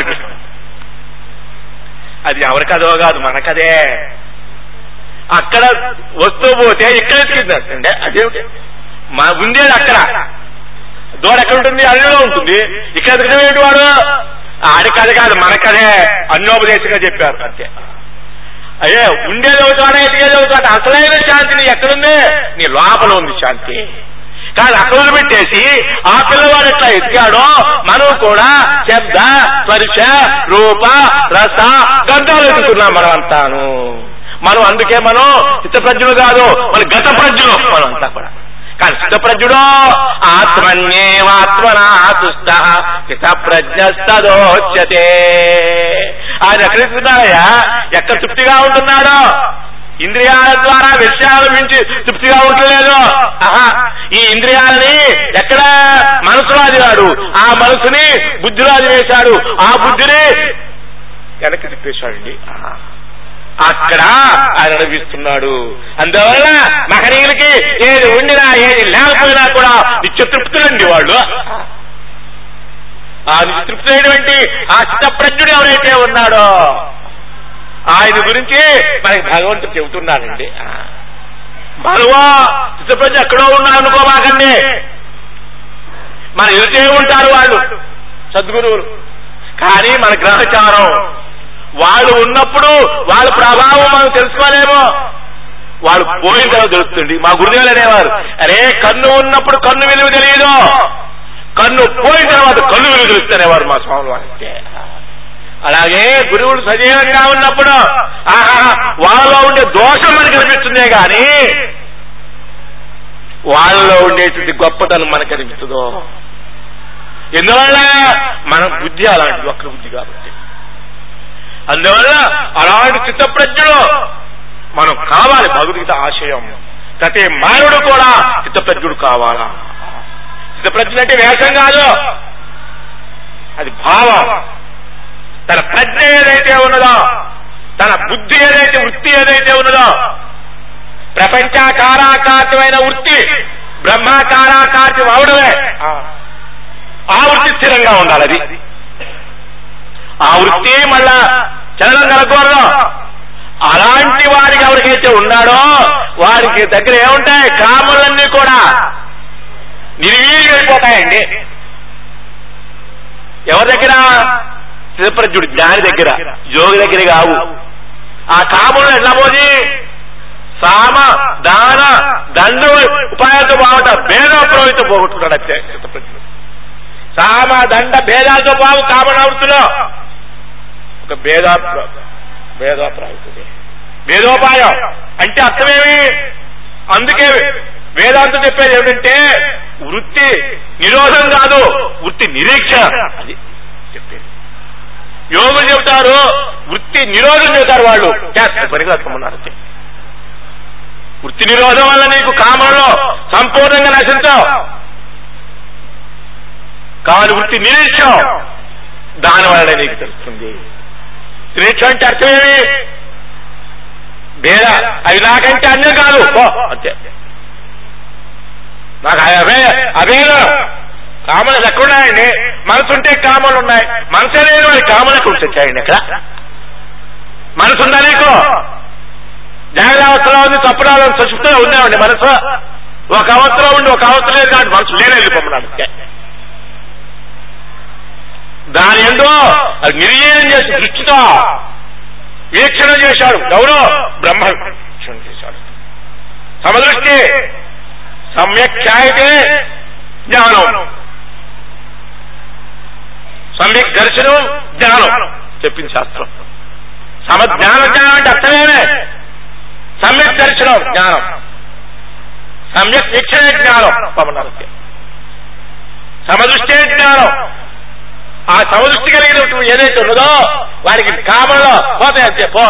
అది ఎవరికదో కాదు మనకదే అక్కడ వస్తూ పోతే ఇక్కడ ఎత్తుకుందంటే అదేమిటి మా ఉండేది అక్కడ దూడ ఎక్కడ ఉంటుంది అడవిలో ఉంటుంది ఇక్కడ ఎదగడం ఏంటి వాడు ఆడికి అది కాదు మనకదే అన్యోపదేశంగా చెప్పారు అంతే అయ్యే ఉండేది ఒక చోట ఎదిగేది ఒక చోట అసలైన శాంతి నీ ఎక్కడుంది నీ లోపల ఉంది శాంతి కాదు అక్కడ వదిలిపెట్టేసి ఆ పిల్లవాడు ఎట్లా ఎదిగాడో మనం కూడా శబ్ద స్పర్శ రూప రస గంధాలు ఎదుగుతున్నాం మనం అంతాను మనం అందుకే మనం చిత్తప్రజ్ఞులు కాదు మన గత ప్రజ్ఞులు మనం అంతా కూడా కానీ చిత్తప్రజ్ఞుడో ఆత్మన్యేవాత్మనా తుష్ట చిత్తప్రజ్ఞస్తదోచ్యతే ఆయన ఎక్కడ ఎదుగుతున్నాడయ్యా ఎక్కడ తృప్తిగా ఉంటున్నాడో ఇంద్రియాల ద్వారా విషయాలు మించి తృప్తిగా ఉండలేదు ఆహా ఈ ఇంద్రియాలని ఎక్కడ మనసులో అదివాడు ఆ మనసుని బుద్ధిలో అది వేశాడు ఆ బుద్ధిని వెనక్కి తిప్పేశాడండి ఆహా. అక్కడ ఆయన అనిపిస్తున్నాడు అందువల్ల మహనీయులకి ఏది ఉండినా ఏది లేకపోయినా కూడా నిత్య తృప్తులండి వాళ్ళు ఆ నిత్య తృప్తులైనటువంటి ఆ చిత్తప్రజ్ఞుడు ఎవరైతే ఉన్నాడో ఆయన గురించి మనకి భగవంతుడు చెబుతున్నాడండి మనవా చిత్తప్రజ్ఞ ఎక్కడో ఉన్నా అనుకోమాకండి మన ఎదుటే ఉంటారు వాళ్ళు సద్గురువులు కానీ మన గ్రహచారం వాళ్ళు ఉన్నప్పుడు వాళ్ళ ప్రభావం మనం తెలుసుకోలేమో వాళ్ళు పోయిన తర్వాత తెలుస్తుంది మా గురుదేవులు అనేవారు అరే కన్ను ఉన్నప్పుడు కన్ను విలువ తెలియదు కన్ను పోయిన తర్వాత కన్ను విలువ తెలుస్తనేవారు మా స్వామి వారికి అలాగే గురువులు సజీవంగా ఉన్నప్పుడు ఆహా వాళ్ళలో ఉండే దోషం మనకు కనిపిస్తుందే గాని వాళ్ళలో ఉండేటువంటి గొప్పతనం మనకు కనిపిస్తుందో ఎందువల్ల మన బుద్ధి అలాంటి ఒక్క బుద్ధి కాబట్టి అందువల్ల అలాంటి చిత్తప్రజ్ఞలు మనం కావాలి భగవద్గీత ఆశయం ప్రతి మానవుడు కూడా చిత్తప్రజ్ఞుడు కావాలా చిత్తప్రజ్ఞ అంటే వేషం కాదు అది భావం తన ప్రజ్ఞ ఏదైతే ఉన్నదో తన బుద్ధి ఏదైతే వృత్తి ఏదైతే ఉన్నదో ప్రపంచాకారాకాశమైన వృత్తి బ్రహ్మాకారాకాశం అవడమే ఆ వృత్తి స్థిరంగా ఉండాలి అది ఆ వృత్తి మళ్ళా చలనం కలగకూడదు అలాంటి వారికి ఎవరికైతే ఉన్నాడో వారికి దగ్గర ఏముంటాయి కాములన్నీ కూడా నిర్వీర్యమైపోతాయండి ఎవరి దగ్గర శివప్రజ్ఞుడు జ్ఞాని దగ్గర యోగి దగ్గర కావు ఆ కాములు ఎట్లా పోయి సామ దాన దండు ఉపాయాలతో బాగుంట భేదోప్రవితో పోగొట్టుకున్నాడు అంతే చిత్తప్రజ్ఞుడు సామ దండ భేదాలతో బాగు కామనవృత్తిలో ఒక భేదాప్ర భేదాప్రాయుతుంది భేదోపాయం అంటే అర్థమేమి అందుకే వేదాంతం చెప్పేది ఏమిటంటే వృత్తి నిరోధం కాదు వృత్తి నిరీక్ష అది చెప్పేది యోగులు చెబుతారు వృత్తి నిరోధం చెబుతారు వాళ్ళు చేస్తారు పనిగా కట్టుకున్నారు అంతే వృత్తి నిరోధం వల్ల నీకు కామంలో సంపూర్ణంగా నశించావు కాని వృత్తి నిరీక్షం దాని వల్ల నీకు తెలుస్తుంది నిరీక్ష అంటే అర్థమేమి భేద అవి నాకంటే అన్యం కాదు ఓ, అంతే నాకు అవే అభేదం కామలు ఎక్కడున్నాయండి మనసు ఉంటే కామలు ఉన్నాయి మనసు లేని వాడి కామలు ఎక్కడ తెచ్చాయండి అక్కడ మనసు ఉందా నీకు జాగ్రత్త అవస్థలో ఉంది తప్పుడాలో సుషుప్తిలో ఉన్నామండి మనసు ఒక అవస్థలో ఉండి ఒక అవస్థ లేదు కాబట్టి మనసు లేని వెళ్ళిపోమన్నాడు అంతే. దాని ఏందో అది నిర్వీర్యం చేసి దృష్టితో వీక్షణ చేశాడు ఎవరు బ్రహ్మ వీక్షణ చేశాడు సమదృష్టి సమ్యక్ ఛాయతే జ్ఞానం సమ్యక్ దర్శనం జ్ఞానం చెప్పింది శాస్త్రం సమ జ్ఞాన జ్ఞానం అంటే అర్థమేమే సమ్యక్ దర్శనం జ్ఞానం సమ్యక్ వీక్షణ జ్ఞానం పవనాలకి సమదృష్టే జ్ఞానం ఆ సమదృష్టి కలిగినటువంటి ఏదైతే ఉన్నదో వాడికి కామంలో పోతాయి అంతే పో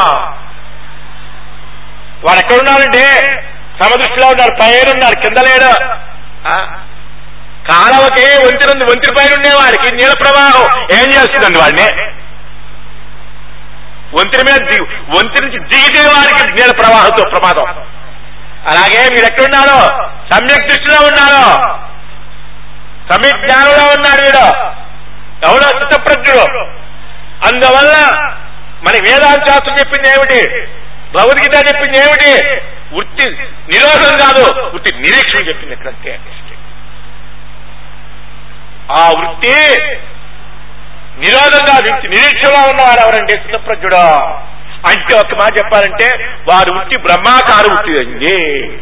వాడు ఎక్కడున్నాడంటే సమదృష్టిలో ఉన్నాడు పైన ఉన్నాడు కింద లేడు ఆ? కాలవకి వంతెన ఉంది వంతెన పైన ఉండేవాడికి నీళ్ళ ప్రవాహం ఏం చేస్తుందండి వాడిని వంతెన మీద దిగు వంతెన నుంచి దిగితే వాడికి నీళ్ళ ప్రవాహంతో ప్రమాదం అలాగే మీరు ఎక్కడున్నారో సమ్యక్ దృష్టిలో ఉన్నారో సమ్యక్ జ్ఞానంలో ఉన్నాడు వీడు ఎవడో చిత్తప్రజ్ఞుడు అందువల్ల మన వేదాంత శాస్త్రం చెప్పింది ఏమిటి భగవద్గీత చెప్పింది ఏమిటి వృత్తి నిరోధం కాదు వృత్తి నిరీక్షణ చెప్పింది ఎక్కడంటే ఆ వృత్తి నిరోధంగా వృత్తి నిరీక్షలో ఉన్నవాడు ఎవరంటే చిత్తప్రజ్ఞుడు అంటే ఒక మాట చెప్పాలంటే వారి వృత్తి బ్రహ్మాకార వృత్తి అండి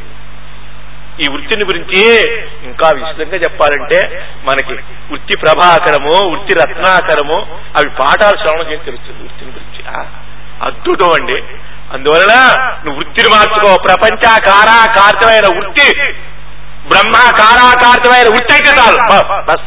ఈ వృత్తిని గురించి ఇంకా విశదంగా చెప్పాలంటే మనకి వృత్తి ప్రభాకరము వృత్తి రత్నాకరము అవి పాఠాలు శ్రవణం చేసి తెలుస్తుంది వృత్తిని గురించి ఆ, అద్భుతం అండి అందువలన నువ్వు వృత్తిని మార్చుకో ప్రపంచాకారాకారితమైన వృత్తి బ్రహ్మాకారాకారితమైన వృత్తి అయితే చాలు బ- బస్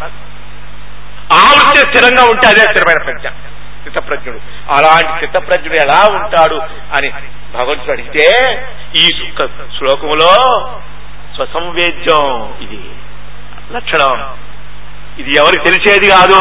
ఆ వృత్తి స్థిరంగా ఉంటే అదే స్థిరమైన ప్రజ్ఞ చిత్తప్రజ్ఞుడు అలాంటి చిత్తప్రజ్ఞుడు ఎలా ఉంటాడు అని భగవంతుడు అడిగితే ఈ శ్లోక- శ్లోకములో స్వసంవేద్యం ఇది లక్షణం ఇది ఎవరికి తెలిసేది కాదు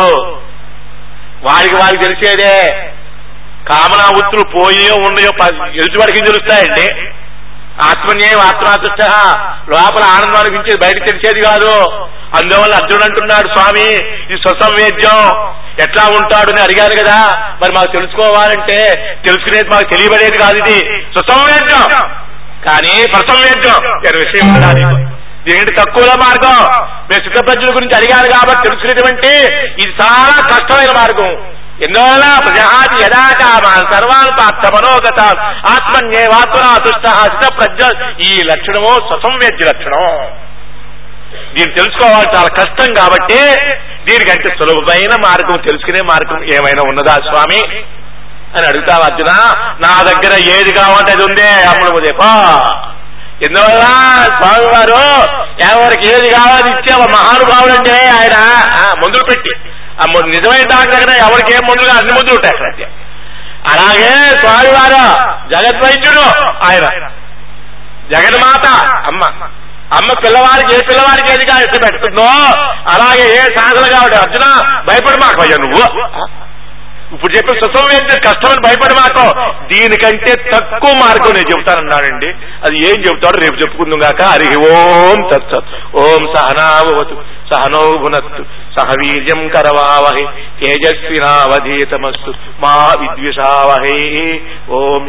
వారికి వారికి తెలిసేదే కామనా వృత్తులు పోయో ఉండయో ఎదుటివాడికి తెలుస్తాయండి ఆత్మన్యేయం ఆత్మాతుష్ట లోపల ఆనందం అనిపించేది బయటకు తెలిసేది కాదు అందువల్ల అర్జునుడు అంటున్నాడు స్వామి ఇది స్వసంవేద్యం ఎట్లా ఉంటాడు అని అడిగారు కదా మరి మాకు తెలుసుకోవాలంటే తెలుసుకునేది మాకు తెలియబడేది కాదు ఇది స్వసంవేద్యం కానీ ప్రసంవేద్యం ఇరవై విషయం ఉండాలి దీనికి తక్కువలో మార్గం మేము సిద్ధప్రజ్ఞుల గురించి అడిగారు కాబట్టి తెలుసుకునేటువంటి ఇది చాలా కష్టమైన మార్గం ఎందువల్ల ప్రజహాతి యథాకామాన్ సర్వాన్ పార్థ మనోగత ఆత్మన్యేవాత్మనా తుష్ట సిద్ధప్రజ్ఞ ఈ లక్షణము స్వసంవేద్య లక్షణం దీన్ని తెలుసుకోవాలి చాలా కష్టం కాబట్టి దీనికంటే సులభమైన మార్గం తెలుసుకునే మార్గం ఏమైనా ఉన్నదా స్వామి అని అడుగుతావు అర్జున నా దగ్గర ఏది కావాలంటే అది ఉందే అమ్ముడు ఉదయపా ఎందువల్ల స్వామి వారు ఎవరికి ఏది కావాలి ఇచ్చేవా మహానుభావుడు అంటే ఆయన ఆ, మందులు పెట్టి ఆ ము- నిజమైన డాక్టర్ దగ్గర ఎవరికి ఏం మందులు కావాలి, అన్ని మందులు ఉంటాయి అక్కడ అంతే. అలాగే స్వామివారు జగద్వైద్యుడు ఆయన జగన్మాత అమ్మ అమ్మ పిల్లవాడికి ఏ పిల్లవాడికి ఏదిగా ఎట్టు పెడుతుందో అలాగే ఏ సాధన కాబట్టి అర్జున భయపడి మాకు అయ్యా నువ్వు ఇప్పుడు చెప్పిన సుసంవేద్య కష్టమని భయపడి మాకు దీనికంటే తక్కువ మార్గం నేను చెబుతానన్నాడండి అది ఏం చెబుతాడో రేపు చెప్పుకుందాం గాక హరి ఓం తత్సత్ ఓం సహనావతు సహనౌ భునత్తు సహ వీర్యం కరవావహే తేజస్వినావధీతమస్తు మా విద్విషావహే ఓం